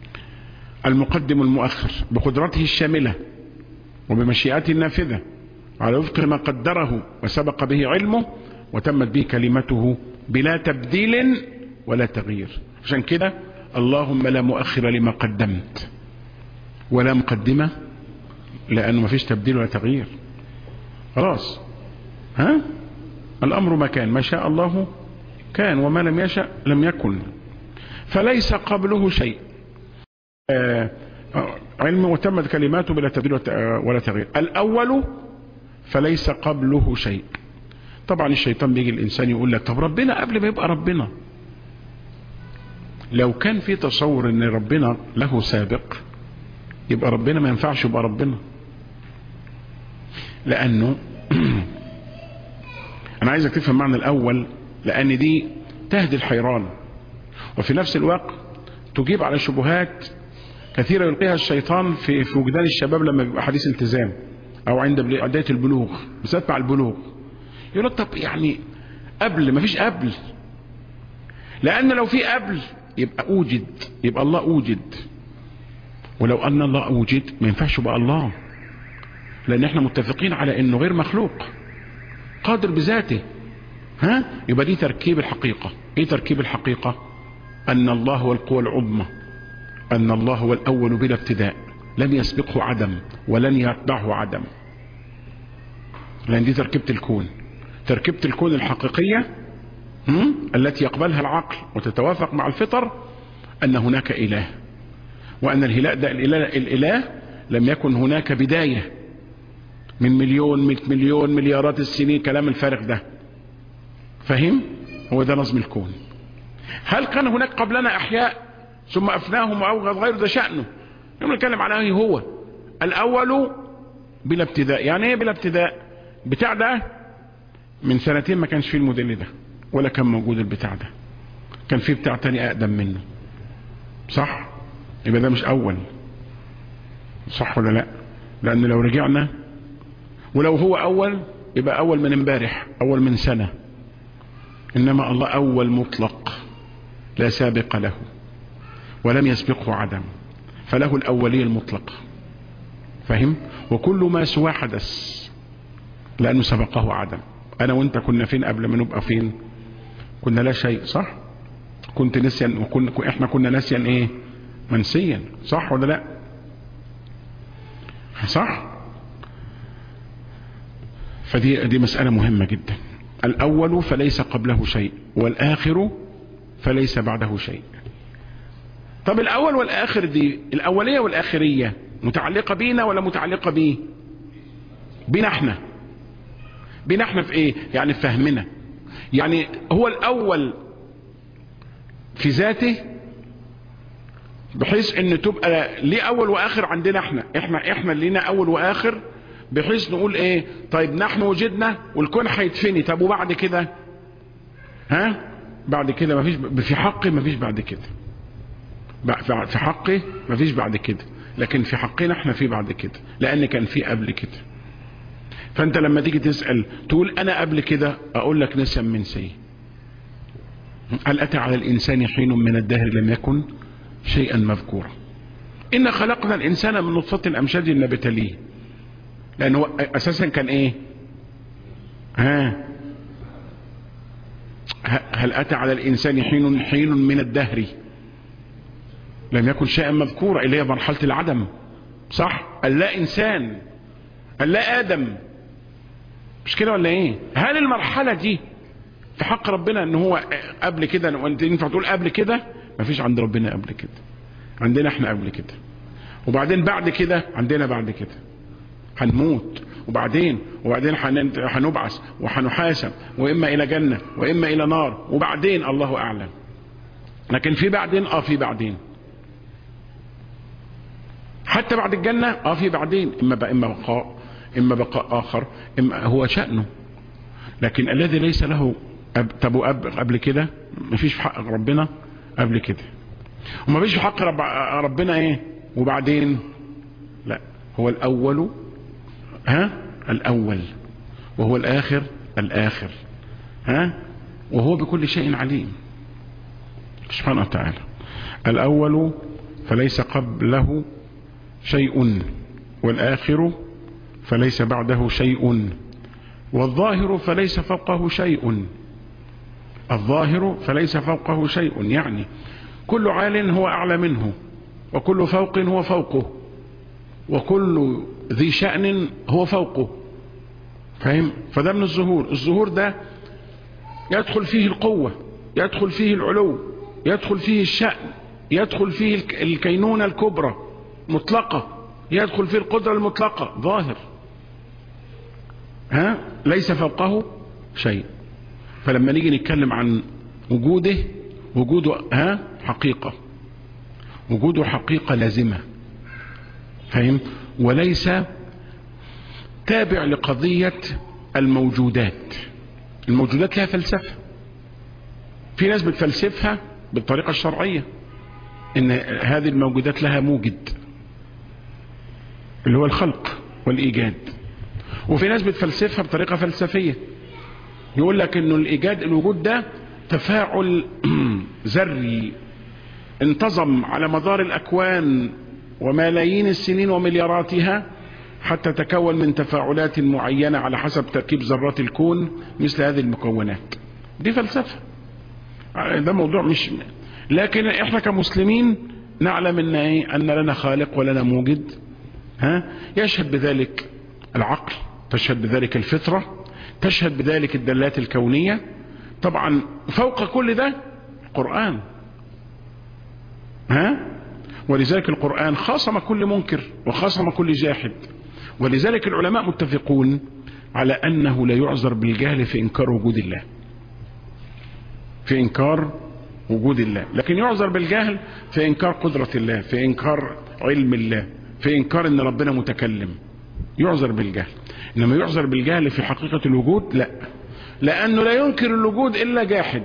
المقدم المؤخر بقدرته الشاملة وبمشيئته النافذة على وفق ما قدره وسبق به علمه وتمت به كلمته بلا تبديل ولا تغيير عشان كده اللهم لا مؤخر لما قدمت ولا مقدمة لأنه ما فيش تبديل ولا تغيير خلاص ها الأمر ما كان ما شاء الله كان وما لم يشأ لم يكن فليس قبله شيء آه علم وتمت كلماته بلا تبديل ولا تغيير الأول فليس قبله شيء طبعا الشيطان بيجي الإنسان يقول لك طب ربنا قبل ما يبقى ربنا لو كان في تصور ان ربنا له سابق يبقى ربنا ما ينفعش يبقى ربنا لانه انا عايزك تفهم معنى الاول لان دي تهدي الحيران وفي نفس الوقت تجيب على شبهات كثيرة يلقيها الشيطان في في وجدان الشباب لما بيبقى حديث التزام او عند بداية البلوغ بالذات مع البلوغ يقول لك طب يعني قبل ما فيش قبل لان لو في قبل يبقى اوجد يبقى الله اوجد ولو ان الله اوجد ما ينفعش يبقى الله لان احنا متفقين على انه غير مخلوق قادر بذاته ها يبقى دي تركيب الحقيقة ايه تركيب الحقيقة ان الله هو القوى العظمى ان الله هو الاول بلا ابتداء لم يسبقه عدم ولن يتبعه عدم لان دي تركيبة الكون تركيبة الكون الحقيقية التي يقبلها العقل وتتوافق مع الفطر أن هناك إله وأن الإله, ده الإله, الإله لم يكن هناك بداية من مليون مئة مليون مليارات السنين كلام الفارغ ده فهم هو ده نظم الكون هل كان هناك قبلنا أحياء ثم أفناهم وأوغد غير ده شأنه يوم نتكلم عنه هو الأول بلا ابتداء يعني ايه بلا ابتداء بتاع ده من سنتين ما كانش فيه الموديل ده ولا كان موجود البتاع ده كان في بتاع تاني اقدم منه صح يبقى ده مش اول صح ولا لا لان لو رجعنا ولو هو اول يبقى اول من امبارح اول من سنة انما الله اول مطلق لا سابق له ولم يسبقه عدم فله الاولية المطلقة فهم وكل ما سواه حدث لانه سبقه عدم انا وانت كنا فين قبل ما نبقى فين كنا لا شيء صح كنت نسيا وكنا احنا كنا نسيا ايه منسيا صح ولا لا صح فدي دي مسألة مهمة جدا الأول فليس قبله شيء والآخر فليس بعده شيء طب الأول والآخر دي الأولية والآخرية متعلقة بينا ولا متعلقة بيه بينا احنا بينا احنا في ايه يعني في فهمنا يعني هو الاول في ذاته بحيث ان تبقى ليه اول واخر عندنا احنا احنا احنا اللي لينا اول واخر بحيث نقول ايه طيب نحن وجدنا والكون هيتفني طب وبعد كده ها بعد كده مفيش في حقي مفيش بعد كده في حقي مفيش بعد كده لكن في حقنا احنا في بعد كده لان كان في قبل كده فانت لما تيجي تسأل تقول انا قبل كده اقول لك نسيا من سي هل اتى على الانسان حين من الدهر لم يكن شيئا مذكورا ان خلقنا الانسان من نطفة امشاج نبتليه لانه اساسا كان ايه ها هل اتى على الانسان حين حين من الدهر لم يكن شيئا مذكورا اللي هي مرحلة العدم صح قال لا انسان قال لا ادم مش كده ولا ايه هل المرحلة دي في حق ربنا ان هو قبل كده وانت ينفع تقول قبل كده مفيش عند ربنا قبل كده عندنا احنا قبل كده وبعدين بعد كده عندنا بعد كده هنموت وبعدين وبعدين هنبعث وهنحاسب واما الى جنة واما الى نار وبعدين الله اعلم لكن في بعدين اه في بعدين حتى بعد الجنة اه في بعدين اما بقى اما بقاء اما بقاء اخر اما هو شأنه لكن الذي ليس له أب طب أب قبل كده مفيش في حق ربنا قبل كده وما فيش في حق رب ربنا ايه وبعدين لا هو الاول ها الاول وهو الاخر الاخر ها وهو بكل شيء عليم سبحانه وتعالى الاول فليس قبله شيء والاخر فليس بعده شيء والظاهر فليس فوقه شيء الظاهر فليس فوقه شيء يعني كل عال هو أعلى منه وكل فوق هو فوقه وكل ذي شأن هو فوقه فاهم فده من الظهور الظهور ده يدخل فيه القوة يدخل فيه العلو يدخل فيه الشأن يدخل فيه الكينونة الكبرى مطلقة يدخل فيه القدرة المطلقة ظاهر ها ليس فوقه شيء فلما نيجي نتكلم عن وجوده وجوده ها حقيقة وجوده حقيقة لازمة فاهم وليس تابع لقضية الموجودات الموجودات لها فلسفة في ناس بتفلسفها بالطريقة الشرعية ان هذه الموجودات لها موجد اللي هو الخلق والإيجاد وفي ناس بتفلسفها بطريقة فلسفية يقول لك انه الإيجاد الوجود ده تفاعل ذري انتظم على مدار الأكوان وملايين السنين وملياراتها حتى تكون من تفاعلات معينة على حسب تركيب ذرات الكون مثل هذه المكونات دي فلسفة ده موضوع مش لكن احنا كمسلمين نعلم ان ايه ان لنا خالق ولنا موجد ها يشهد بذلك العقل تشهد بذلك الفطرة تشهد بذلك الدلات الكونية طبعا فوق كل ده قرآن ها ولذلك القرآن خاصم كل منكر وخاصم كل جاحد ولذلك العلماء متفقون على أنه لا يعذر بالجهل في إنكار وجود الله في إنكار وجود الله لكن يعذر بالجهل في إنكار قدرة الله في إنكار علم الله في إنكار أن ربنا متكلم يعذر بالجهل إنما يعذر بالجهل في حقيقة الوجود لا لأنه لا ينكر الوجود إلا جاحد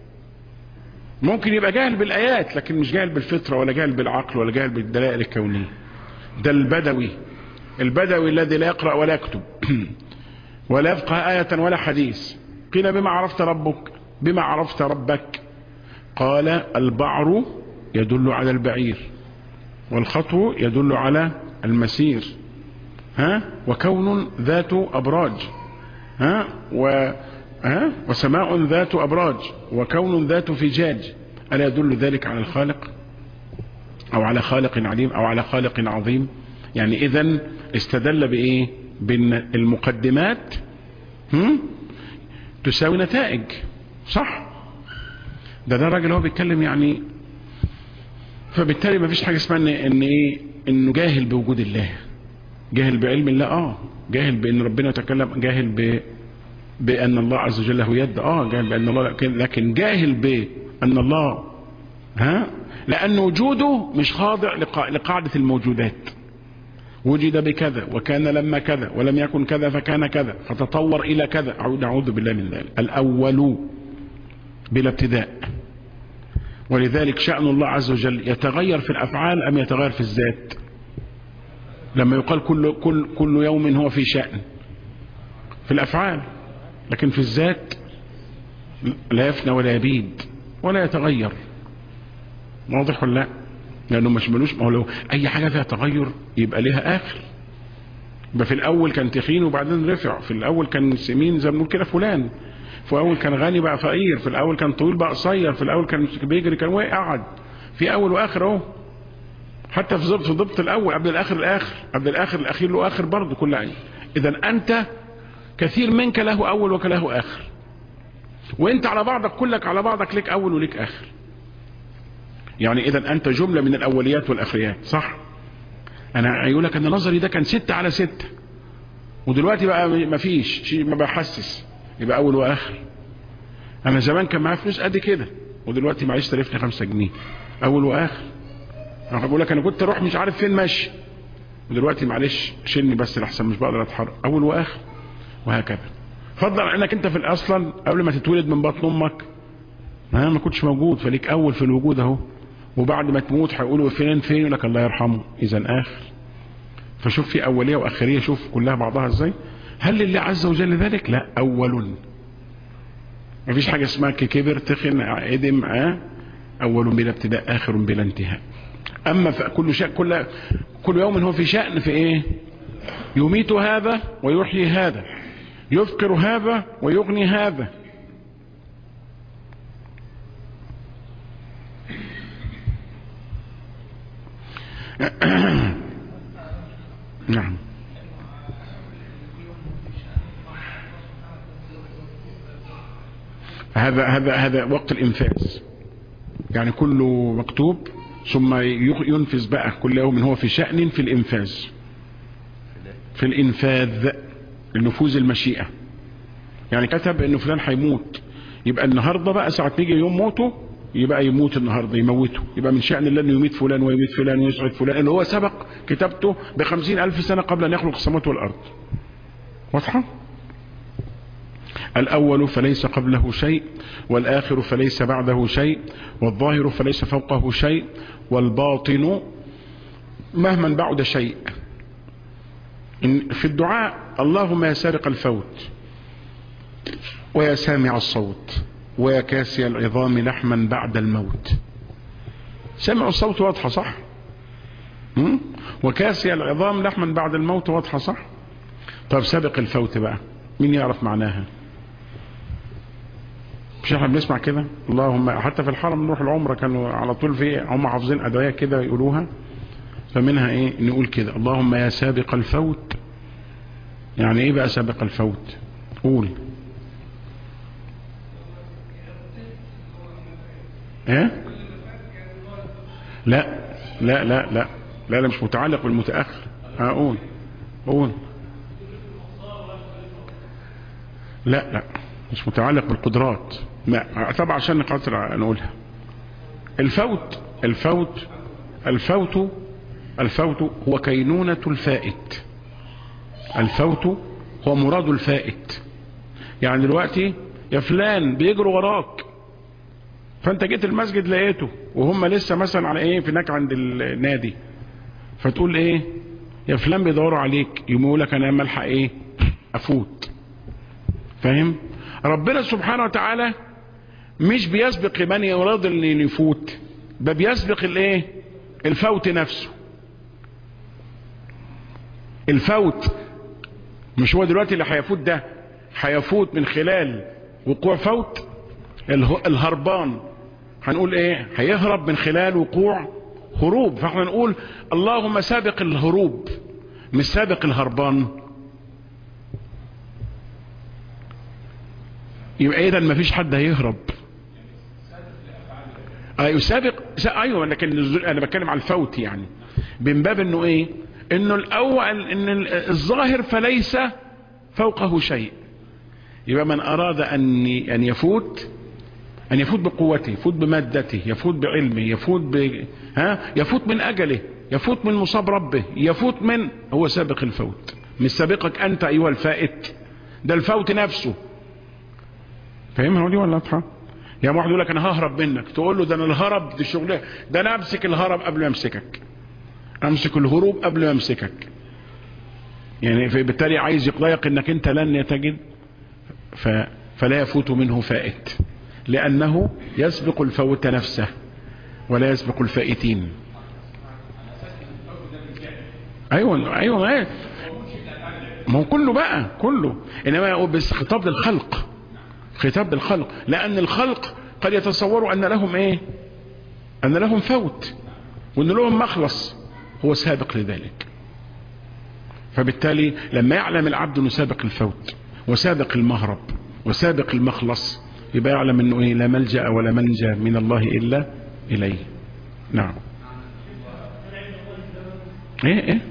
ممكن يبقى جاهل بالآيات لكن مش جاهل بالفطرة ولا جاهل بالعقل ولا جاهل بالدلائل الكونية ده البدوي البدوي الذي لا يقرأ ولا يكتب ولا يفقه آية ولا حديث قيل بما عرفت ربك بما عرفت ربك قال البعر يدل على البعير والخطو يدل على المسير ها وكون ذات أبراج ها و ها وسماء ذات أبراج وكون ذات فجاج ألا يدل ذلك على الخالق أو على خالق عليم أو على خالق عظيم يعني إذا استدل بإيه بأن المقدمات هم؟ تساوي نتائج صح ده ده الراجل هو بيتكلم يعني فبالتالي ما فيش حاجة اسمها ان, إن ايه انه جاهل بوجود الله جاهل بعلم الله اه جاهل بان ربنا يتكلم جاهل ب بان الله عز وجل له يد اه جاهل بان الله لكن, لكن جاهل بان الله ها لان وجوده مش خاضع لقاعدة الموجودات وجد بكذا وكان لما كذا ولم يكن كذا فكان كذا فتطور الى كذا نعوذ بالله من ذلك الاول بلا ابتداء ولذلك شأن الله عز وجل يتغير في الأفعال أم يتغير في الذات لما يقال كل, كل, كل يوم هو في شأن في الأفعال لكن في الذات لا يفنى ولا يبيد ولا يتغير واضح ولا لا لأنه مش ملوش ما هو لو أي حاجة فيها تغير يبقى لها آخر يبقى في الأول كان تخين وبعدين رفع في الأول كان سمين زي ما بنقول كده فلان في الأول كان غني بقى فقير في الأول كان طويل بقى قصير في الأول كان بيجري كان واقع قعد في أول وآخر أهو حتى في ضبط في ضبط الأول قبل الآخر الآخر قبل الآخر الأخير له آخر برضه كل عين إذا أنت كثير منك له أول وكله آخر وأنت على بعضك كلك على بعضك لك أول ولك آخر يعني إذا أنت جملة من الأوليات والآخريات صح أنا أقول لك أن نظري ده كان ستة على ستة ودلوقتي بقى ما فيش شيء ما بحسس يبقى اول واخر انا زمان كان معايا فلوس قد كده ودلوقتي معيش تلفني خمسة جنيه اول واخر انا بقول لك انا كنت اروح مش عارف فين ماشي ودلوقتي معلش شيلني بس لحسن مش بقدر اتحرك اول واخر وهكذا فضل انك انت في الاصلا قبل ما تتولد من بطن امك ما ما كنتش موجود فليك اول في الوجود اهو وبعد ما تموت هيقولوا فين فين يقول لك الله يرحمه اذا اخر فشوف في اوليه واخريه شوف كلها بعضها ازاي هل لله عز وجل ذلك لا أول ما فيش حاجة اسمها كبر تخن عدم آه أول بلا ابتداء آخر بلا انتهاء أما كل شيء كل كل يوم هو في شأن في إيه يميت هذا ويحيي هذا يفقر هذا ويغني هذا نعم هذا هذا هذا وقت الانفاذ يعني كله مكتوب ثم ينفذ بقى كل يوم هو في شأن في الانفاذ في الانفاذ النفوذ المشيئة يعني كتب انه فلان هيموت يبقى النهاردة بقى ساعة ما يجي يوم موته يبقى يموت النهاردة يموته يبقى من شأن الله انه يميت فلان ويميت فلان ويسعد فلان اللي هو سبق كتابته بخمسين الف سنة قبل ان يخلق السماوات والارض واضحة الأول فليس قبله شيء والآخر فليس بعده شيء والظاهر فليس فوقه شيء والباطن مهما بعد شيء إن في الدعاء اللهم يا سارق الفوت ويا سامع الصوت ويا كاسي العظام لحما بعد الموت سامع الصوت واضحة صح م? وكاسي العظام لحما بعد الموت واضحة صح طب سابق الفوت بقى مين يعرف معناها مش احنا بنسمع كده اللهم حتى في الحرم نروح العمره كانوا على طول في هم حافظين ادعيه كده يقولوها فمنها ايه نقول كده اللهم يا سابق الفوت يعني ايه بقى سابق الفوت قول ايه لا لا لا لا لا لا مش متعلق بالمتاخر هقول قول لا لا مش متعلق بالقدرات ما طبعا عشان نقاطر نقولها الفوت الفوت الفوت الفوت هو كينونة الفائت الفوت هو مراد الفائت يعني دلوقتي يا فلان بيجروا وراك فانت جيت المسجد لقيته وهم لسه مثلا على ايه في هناك عند النادي فتقول ايه يا فلان بيدوروا عليك يقول لك انا ملحق ايه افوت فاهم ربنا سبحانه وتعالى مش بيسبق من يراد ان يفوت ده بيسبق الايه الفوت نفسه الفوت مش هو دلوقتي اللي هيفوت ده هيفوت من خلال وقوع فوت الهربان هنقول ايه هيهرب من خلال وقوع هروب فاحنا نقول اللهم سابق الهروب مش سابق الهربان يبقى اذا ما فيش حد هيهرب ايوه سابق ايوه لكن انا بتكلم على الفوت يعني من باب انه ايه انه الاول ان الظاهر فليس فوقه شيء يبقى من اراد ان ان يفوت ان يفوت بقوته يفوت بمادته يفوت بعلمه يفوت ب... ها يفوت من اجله يفوت من مصاب ربه يفوت من هو سابق الفوت مش سابقك انت ايها الفائت ده الفوت نفسه فاهمها دي ولا واضحه يا واحد يقول لك انا ههرب منك تقول له ده انا الهرب دي شغله ده انا امسك الهرب قبل ما امسكك امسك الهروب قبل ما امسكك يعني بالتالي عايز يقضيك انك انت لن تجد ف... فلا يفوت منه فائت لانه يسبق الفوت نفسه ولا يسبق الفائتين ايوه ايوه ما ما هو كله بقى كله انما بس خطاب للخلق خطاب للخلق لان الخلق قد يتصوروا ان لهم ايه ان لهم فوت وان لهم مخلص هو سابق لذلك فبالتالي لما يعلم العبد انه سابق الفوت وسابق المهرب وسابق المخلص يبقى يعلم انه ايه لا ملجا ولا منجا من الله الا اليه نعم ايه ايه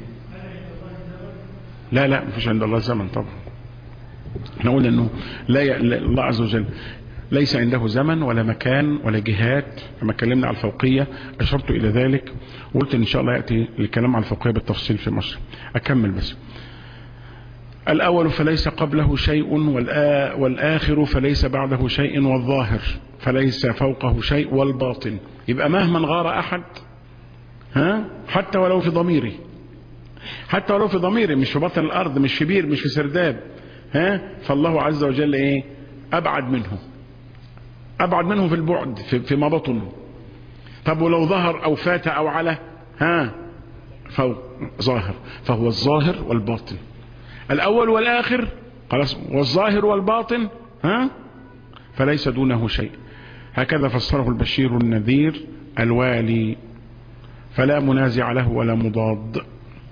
لا لا مفيش عند الله زمن طبعا نقول انه لا ي... الله عز وجل ليس عنده زمن ولا مكان ولا جهات لما اتكلمنا على الفوقية اشرت الى ذلك وقلت ان شاء الله يأتي الكلام على الفوقية بالتفصيل في مصر اكمل بس الاول فليس قبله شيء والآ... والاخر فليس بعده شيء والظاهر فليس فوقه شيء والباطن يبقى مهما غار احد ها حتى ولو في ضميري حتى ولو في ضميري مش في بطن الارض مش في بير مش في سرداب ها فالله عز وجل ايه ابعد منه ابعد منه في البعد في, في ما بطن طب ولو ظهر او فات او على ها فهو ظاهر فهو الظاهر والباطن الأول والآخر خلاص والظاهر والباطن ها فليس دونه شيء هكذا فسره البشير النذير الوالي فلا منازع له ولا مضاد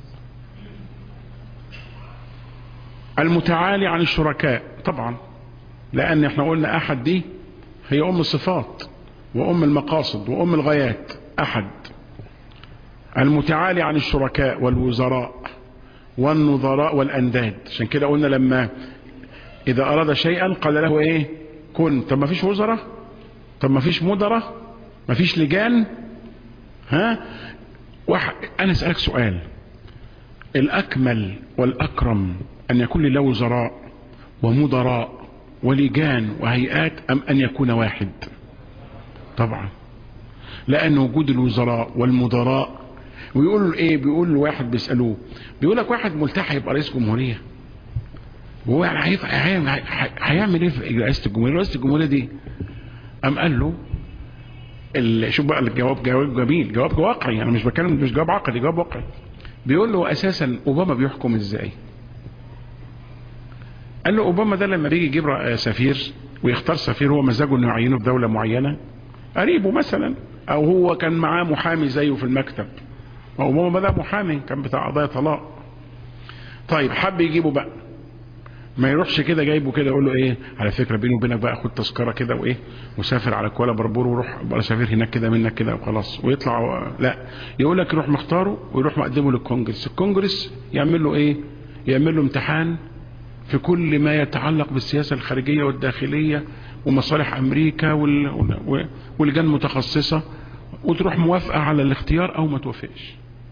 المتعالي عن الشركاء طبعا لأن احنا قلنا أحد دي هي أم الصفات وأم المقاصد وأم الغايات أحد المتعالي عن الشركاء والوزراء والنظراء والأنداد عشان كده قلنا لما إذا أراد شيئا قال له إيه كن طب ما فيش وزراء طب ما فيش مدراء ما فيش لجان ها واحد أنا أسألك سؤال الأكمل والأكرم أن يكون له وزراء ومدراء ولجان وهيئات أم أن يكون واحد طبعا لأن وجود الوزراء والمدراء ويقول له ايه بيقول له واحد بيسألوه بيقول لك واحد ملتحي يبقى رئيس جمهورية وهو هيعمل ايه في رئاسة الجمهورية رئاسة الجمهورية دي قام قال له شوف بقى الجواب جواب جميل جواب واقعي انا مش بتكلم مش جواب عقدي جواب واقعي بيقول له اساسا اوباما بيحكم ازاي قال له اوباما ده لما بيجي يجيب سفير ويختار سفير هو مزاجه انه يعينه في دوله معينه قريبه مثلا او هو كان معاه محامي زيه في المكتب اوباما ده محامي كان بتاع قضايا طلاق طيب حب يجيبه بقى ما يروحش كده جايبه كده يقول له ايه على فكره بيني وبينك بقى خد تذكره كده وايه وسافر على كوالا بربور وروح بقى سافر هناك كده منك كده وخلاص ويطلع و... لا يقول لك يروح مختاره ويروح مقدمه للكونجرس الكونجرس يعمل له ايه يعمل له امتحان في كل ما يتعلق بالسياسه الخارجيه والداخليه ومصالح امريكا وال... واللجان المتخصصه وتروح موافقه على الاختيار او ما توافقش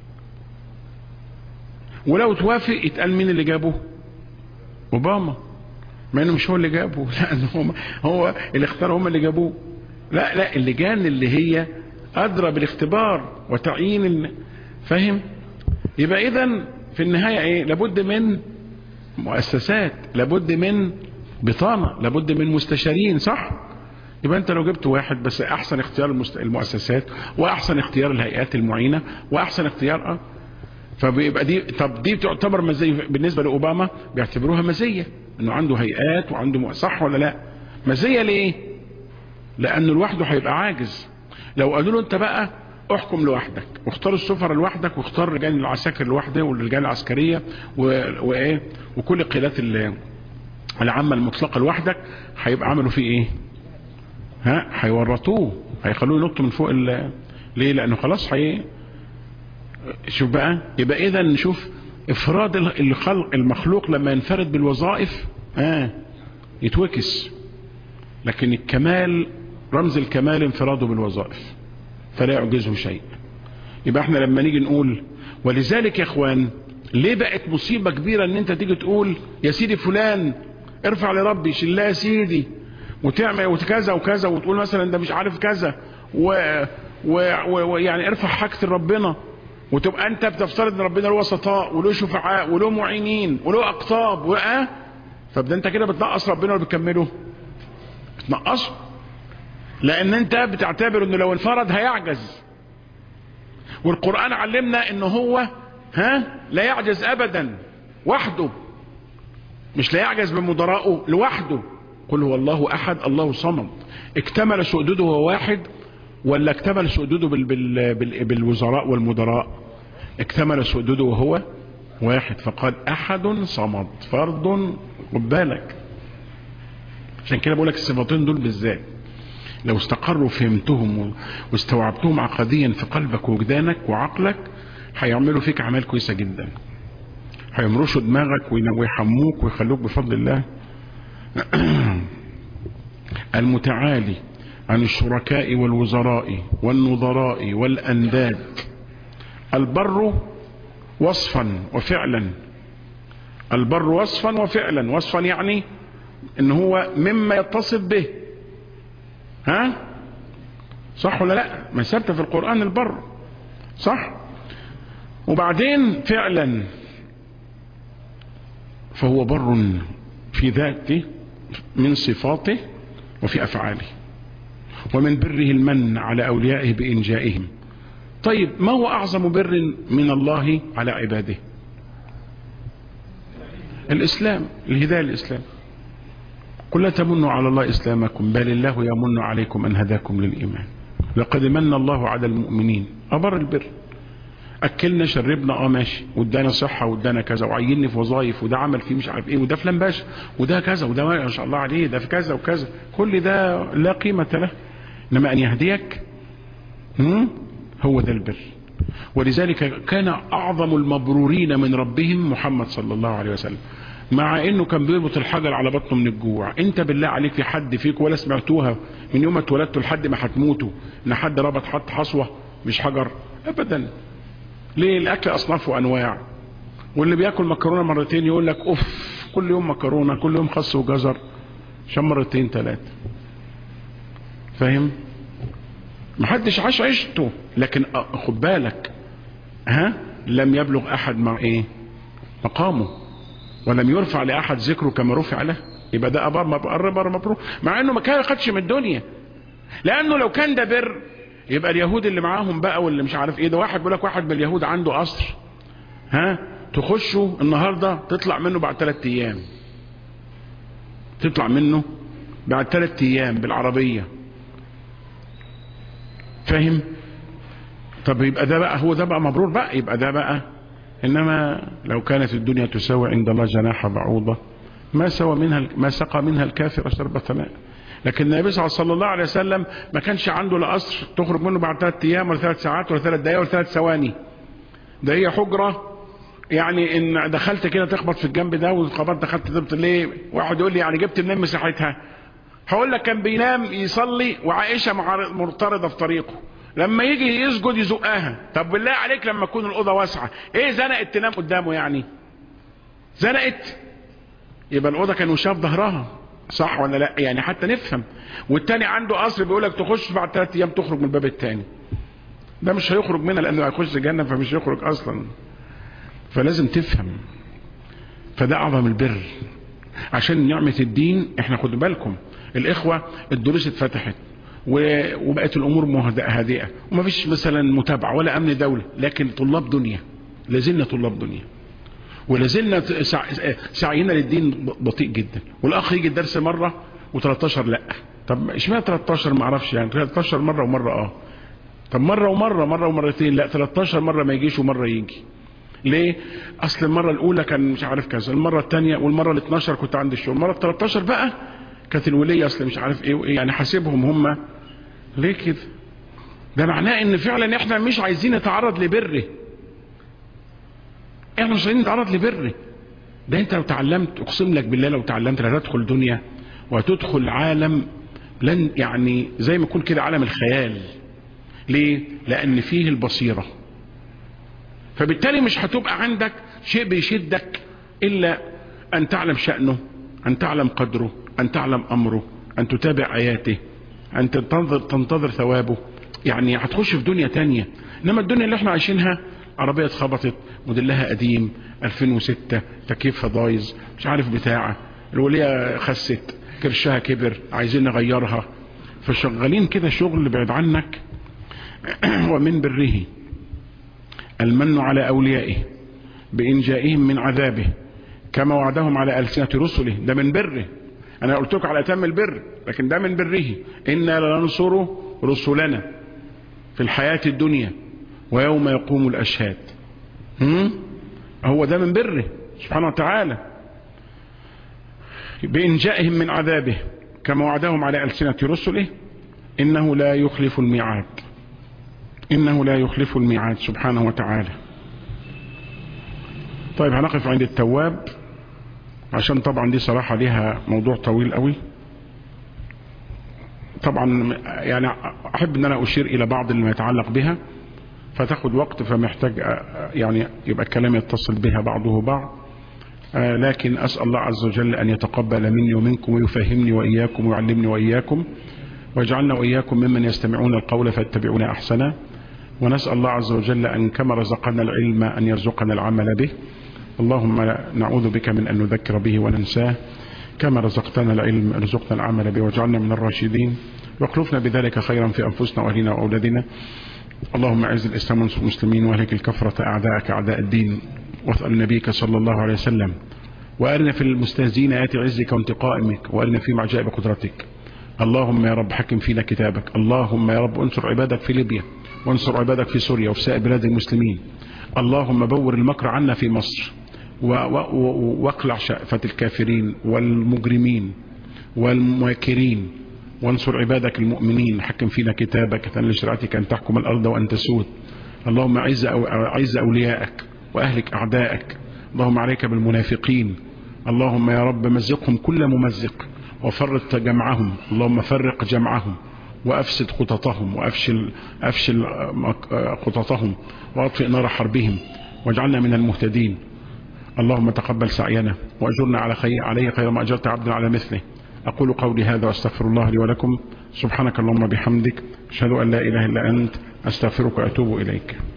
ولو توافق يتقال مين اللي جابه اوباما مع انه مش هو اللي جابه لا هو هو اللي اختار هم اللي جابوه لا لا اللجان اللي هي ادرى بالاختبار وتعيين فاهم يبقى اذا في النهايه ايه لابد من مؤسسات لابد من بطانه لابد من مستشارين صح يبقى انت لو جبت واحد بس احسن اختيار المؤسسات واحسن اختيار الهيئات المعينه واحسن اختيار اه فبيبقى دي طب دي تعتبر مزيه بالنسبه لاوباما بيعتبروها مزيه انه عنده هيئات وعنده صح ولا لا مزيه ليه لانه لوحده هيبقى عاجز لو قالوا له انت بقى احكم لوحدك واختار السفراء لوحدك واختار رجال العساكر لوحده والرجال العسكريه وايه وكل القيادات العامه المطلقه لوحدك هيبقى عملوا فيه ايه ها هيورطوه هيخلوه ينط من فوق ليه لانه خلاص هي شوف بقى يبقى اذا نشوف افراد الخلق المخلوق لما ينفرد بالوظائف اه يتوكس لكن الكمال رمز الكمال انفراده بالوظائف فلا يعجزه شيء يبقى احنا لما نيجي نقول ولذلك يا اخوان ليه بقت مصيبة كبيرة ان انت تيجي تقول يا سيدي فلان ارفع لربي شلاه يا سيدي وتعمل وكذا وكذا وتقول مثلا ده مش عارف كذا ويعني ارفع حاجة ربنا وتبقى انت بتفترض ان ربنا له وسطاء وله شفعاء وله معينين وله اقطاب واه فبدا انت كده بتنقص ربنا ولا بتكمله بتنقصه لان انت بتعتبر انه لو انفرد هيعجز والقران علمنا ان هو ها لا يعجز ابدا وحده مش لا يعجز بمدرائه لوحده قل هو الله احد الله صمد اكتمل سؤدده هو واحد ولا اكتمل سؤدده بال بال بال بالوزراء والمدراء اكتمل سؤدده وهو واحد فقال احد صمد فرد خد بالك عشان كده بقول لك الصفتين دول بالذات لو استقروا فهمتهم واستوعبتهم عقديا في قلبك ووجدانك وعقلك هيعملوا فيك اعمال كويسه جدا هيمرشوا دماغك ويحموك ويخلوك بفضل الله المتعالي عن الشركاء والوزراء والنظراء والأنداد البر وصفا وفعلا البر وصفا وفعلا وصفا يعني ان هو مما يتصف به ها صح ولا لا ما ثبت في القرآن البر صح وبعدين فعلا فهو بر في ذاته من صفاته وفي أفعاله ومن بره المن على أوليائه بإنجائهم طيب ما هو أعظم بر من الله على عباده الإسلام الهداية الإسلام قل لا تمنوا على الله إسلامكم بل الله يمن عليكم أن هداكم للإيمان لقد من الله على المؤمنين أبر البر اكلنا شربنا اه ماشي وادانا صحه وادانا كذا وعيني في وظايف وده عمل فيه مش عارف ايه وده فلان باشا وده كذا وده ما شاء الله عليه ده في كذا وكذا كل ده لا قيمه له انما ان يهديك هو ده البر ولذلك كان اعظم المبرورين من ربهم محمد صلى الله عليه وسلم مع انه كان بيربط الحجر على بطنه من الجوع انت بالله عليك في حد فيك ولا سمعتوها من يوم ما اتولدتوا لحد ما هتموتوا ان حد ربط حط حصوه مش حجر ابدا ليه الاكل اصناف وانواع واللي بياكل مكرونه مرتين يقول لك اوف كل يوم مكرونه كل يوم خس وجزر عشان مرتين ثلاثه فاهم محدش عاش عيشته لكن خد بالك ها لم يبلغ احد مع ايه مقامه ولم يرفع لاحد ذكره كما رفع له يبقى ده ابار مبر مبرور مع انه ما كان خدش من الدنيا لانه لو كان ده بر يبقى اليهود اللي معاهم بقى واللي مش عارف ايه ده واحد بيقول لك واحد من اليهود عنده قصر ها تخشه النهارده تطلع منه بعد ثلاث ايام تطلع منه بعد ثلاث ايام بالعربيه فاهم طب يبقى ده بقى هو ده بقى مبرور بقى يبقى ده بقى انما لو كانت الدنيا تساوي عند الله جناح بعوضه ما سوى منها ما سقى منها الكافر شربة ماء لكن النبي صلى الله عليه وسلم ما كانش عنده لا قصر تخرج منه بعد ثلاث ايام ولا ثلاث ساعات ولا ثلاث دقائق ولا ثلاث ثواني ده هي حجره يعني ان دخلت كده تخبط في الجنب ده وخبطت دخلت ضبط ليه واحد يقول لي يعني جبت منين مساحتها هقول لك كان بينام يصلي وعائشه مرترضه في طريقه لما يجي يسجد يزقها طب بالله عليك لما تكون الاوضه واسعه ايه زنقت تنام قدامه يعني زنقت يبقى الاوضه كان وشاف ظهرها صح ولا لا يعني حتى نفهم والتاني عنده قصر بيقول لك تخش بعد ثلاث ايام تخرج من الباب الثاني ده مش هيخرج منها لانه هيخش الجنه فمش هيخرج اصلا فلازم تفهم فده اعظم البر عشان نعمه الدين احنا خدوا بالكم الاخوه الدروس اتفتحت وبقت الامور هادئه ومفيش مثلا متابعه ولا امن دوله لكن طلاب دنيا لازلنا طلاب دنيا ولازلنا سعينا للدين بطيء جدا والاخ يجي الدرس مره و13 لا طب اشمعنى 13 ما اعرفش يعني 13 مره ومره اه طب مره ومره مره ومرتين لا 13 مره ما يجيش ومره يجي ليه اصل المره الاولى كان مش عارف كذا المره الثانيه والمره ال 12 كنت عند الشغل المره ال 13 بقى كانت الوليه اصل مش عارف ايه وايه يعني حاسبهم هم ليه كده ده معناه ان فعلا احنا مش عايزين نتعرض لبره احنا مش عايزين نتعرض لبره ده انت لو تعلمت اقسم لك بالله لو تعلمت لا تدخل دنيا وتدخل عالم لن يعني زي ما يكون كده عالم الخيال ليه لان فيه البصيره فبالتالي مش هتبقى عندك شيء بيشدك الا ان تعلم شانه ان تعلم قدره ان تعلم امره ان تتابع اياته ان تنتظر تنتظر ثوابه يعني هتخش في دنيا تانية انما الدنيا اللي احنا عايشينها عربية اتخبطت موديلها قديم 2006 تكييفها بايظ مش عارف بتاعه الولية خست كرشها كبر عايزين نغيرها فشغالين كده شغل بعيد عنك ومن بره المن على أوليائه بإنجائهم من عذابه كما وعدهم على ألسنة رسله ده من بره أنا قلت لكم على أتم البر لكن ده من بره إنا لننصر رسلنا في الحياة الدنيا ويوم يقوم الأشهاد هم؟ هو ده من بره سبحانه وتعالى بإنجائهم من عذابه كما وعدهم على ألسنة رسله إنه لا يخلف الميعاد إنه لا يخلف الميعاد سبحانه وتعالى طيب هنقف عند التواب عشان طبعا دي صراحة ليها موضوع طويل قوي طبعا يعني أحب أن أنا أشير إلى بعض اللي يتعلق بها فتاخد وقت فمحتاج يعني يبقى الكلام يتصل بها بعضه بعض لكن أسأل الله عز وجل أن يتقبل مني ومنكم ويفهمني وإياكم ويعلمني وإياكم ويجعلنا وإياكم ممن يستمعون القول فيتبعون أحسنه ونسأل الله عز وجل أن كما رزقنا العلم أن يرزقنا العمل به اللهم نعوذ بك من أن نذكر به وننساه كما رزقتنا العلم ارزقنا العمل به واجعلنا من الراشدين واخلفنا بذلك خيرا في أنفسنا وأهلنا وأولادنا اللهم اعز الإسلام وانصر المسلمين واهلك الكفرة أعداءك أعداء الدين واسأل نبيك صلى الله عليه وسلم وأرنا في المستهزئين آيات عزك وانتقائمك وأرنا فيهم عجائب قدرتك اللهم يا رب حكم فينا كتابك اللهم يا رب انصر عبادك في ليبيا وانصر عبادك في سوريا وفي سائر بلاد المسلمين اللهم بور المكر عنا في مصر واقلع شأفة الكافرين والمجرمين والماكرين وانصر عبادك المؤمنين حكم فينا كتابك تن لشرعتك أن تحكم الأرض وأن تسود اللهم عز, أو عز أولياءك وأهلك أعدائك اللهم عليك بالمنافقين اللهم يا رب مزقهم كل ممزق وفرق جمعهم اللهم فرق جمعهم وأفسد خططهم وأفشل أفشل خططهم وأطفئ نار حربهم واجعلنا من المهتدين اللهم تقبل سعينا وأجرنا على خير عليه خير ما أجرت عبدا على مثله أقول قولي هذا وأستغفر الله لي ولكم سبحانك اللهم بحمدك أشهد أن لا إله إلا أنت أستغفرك وأتوب إليك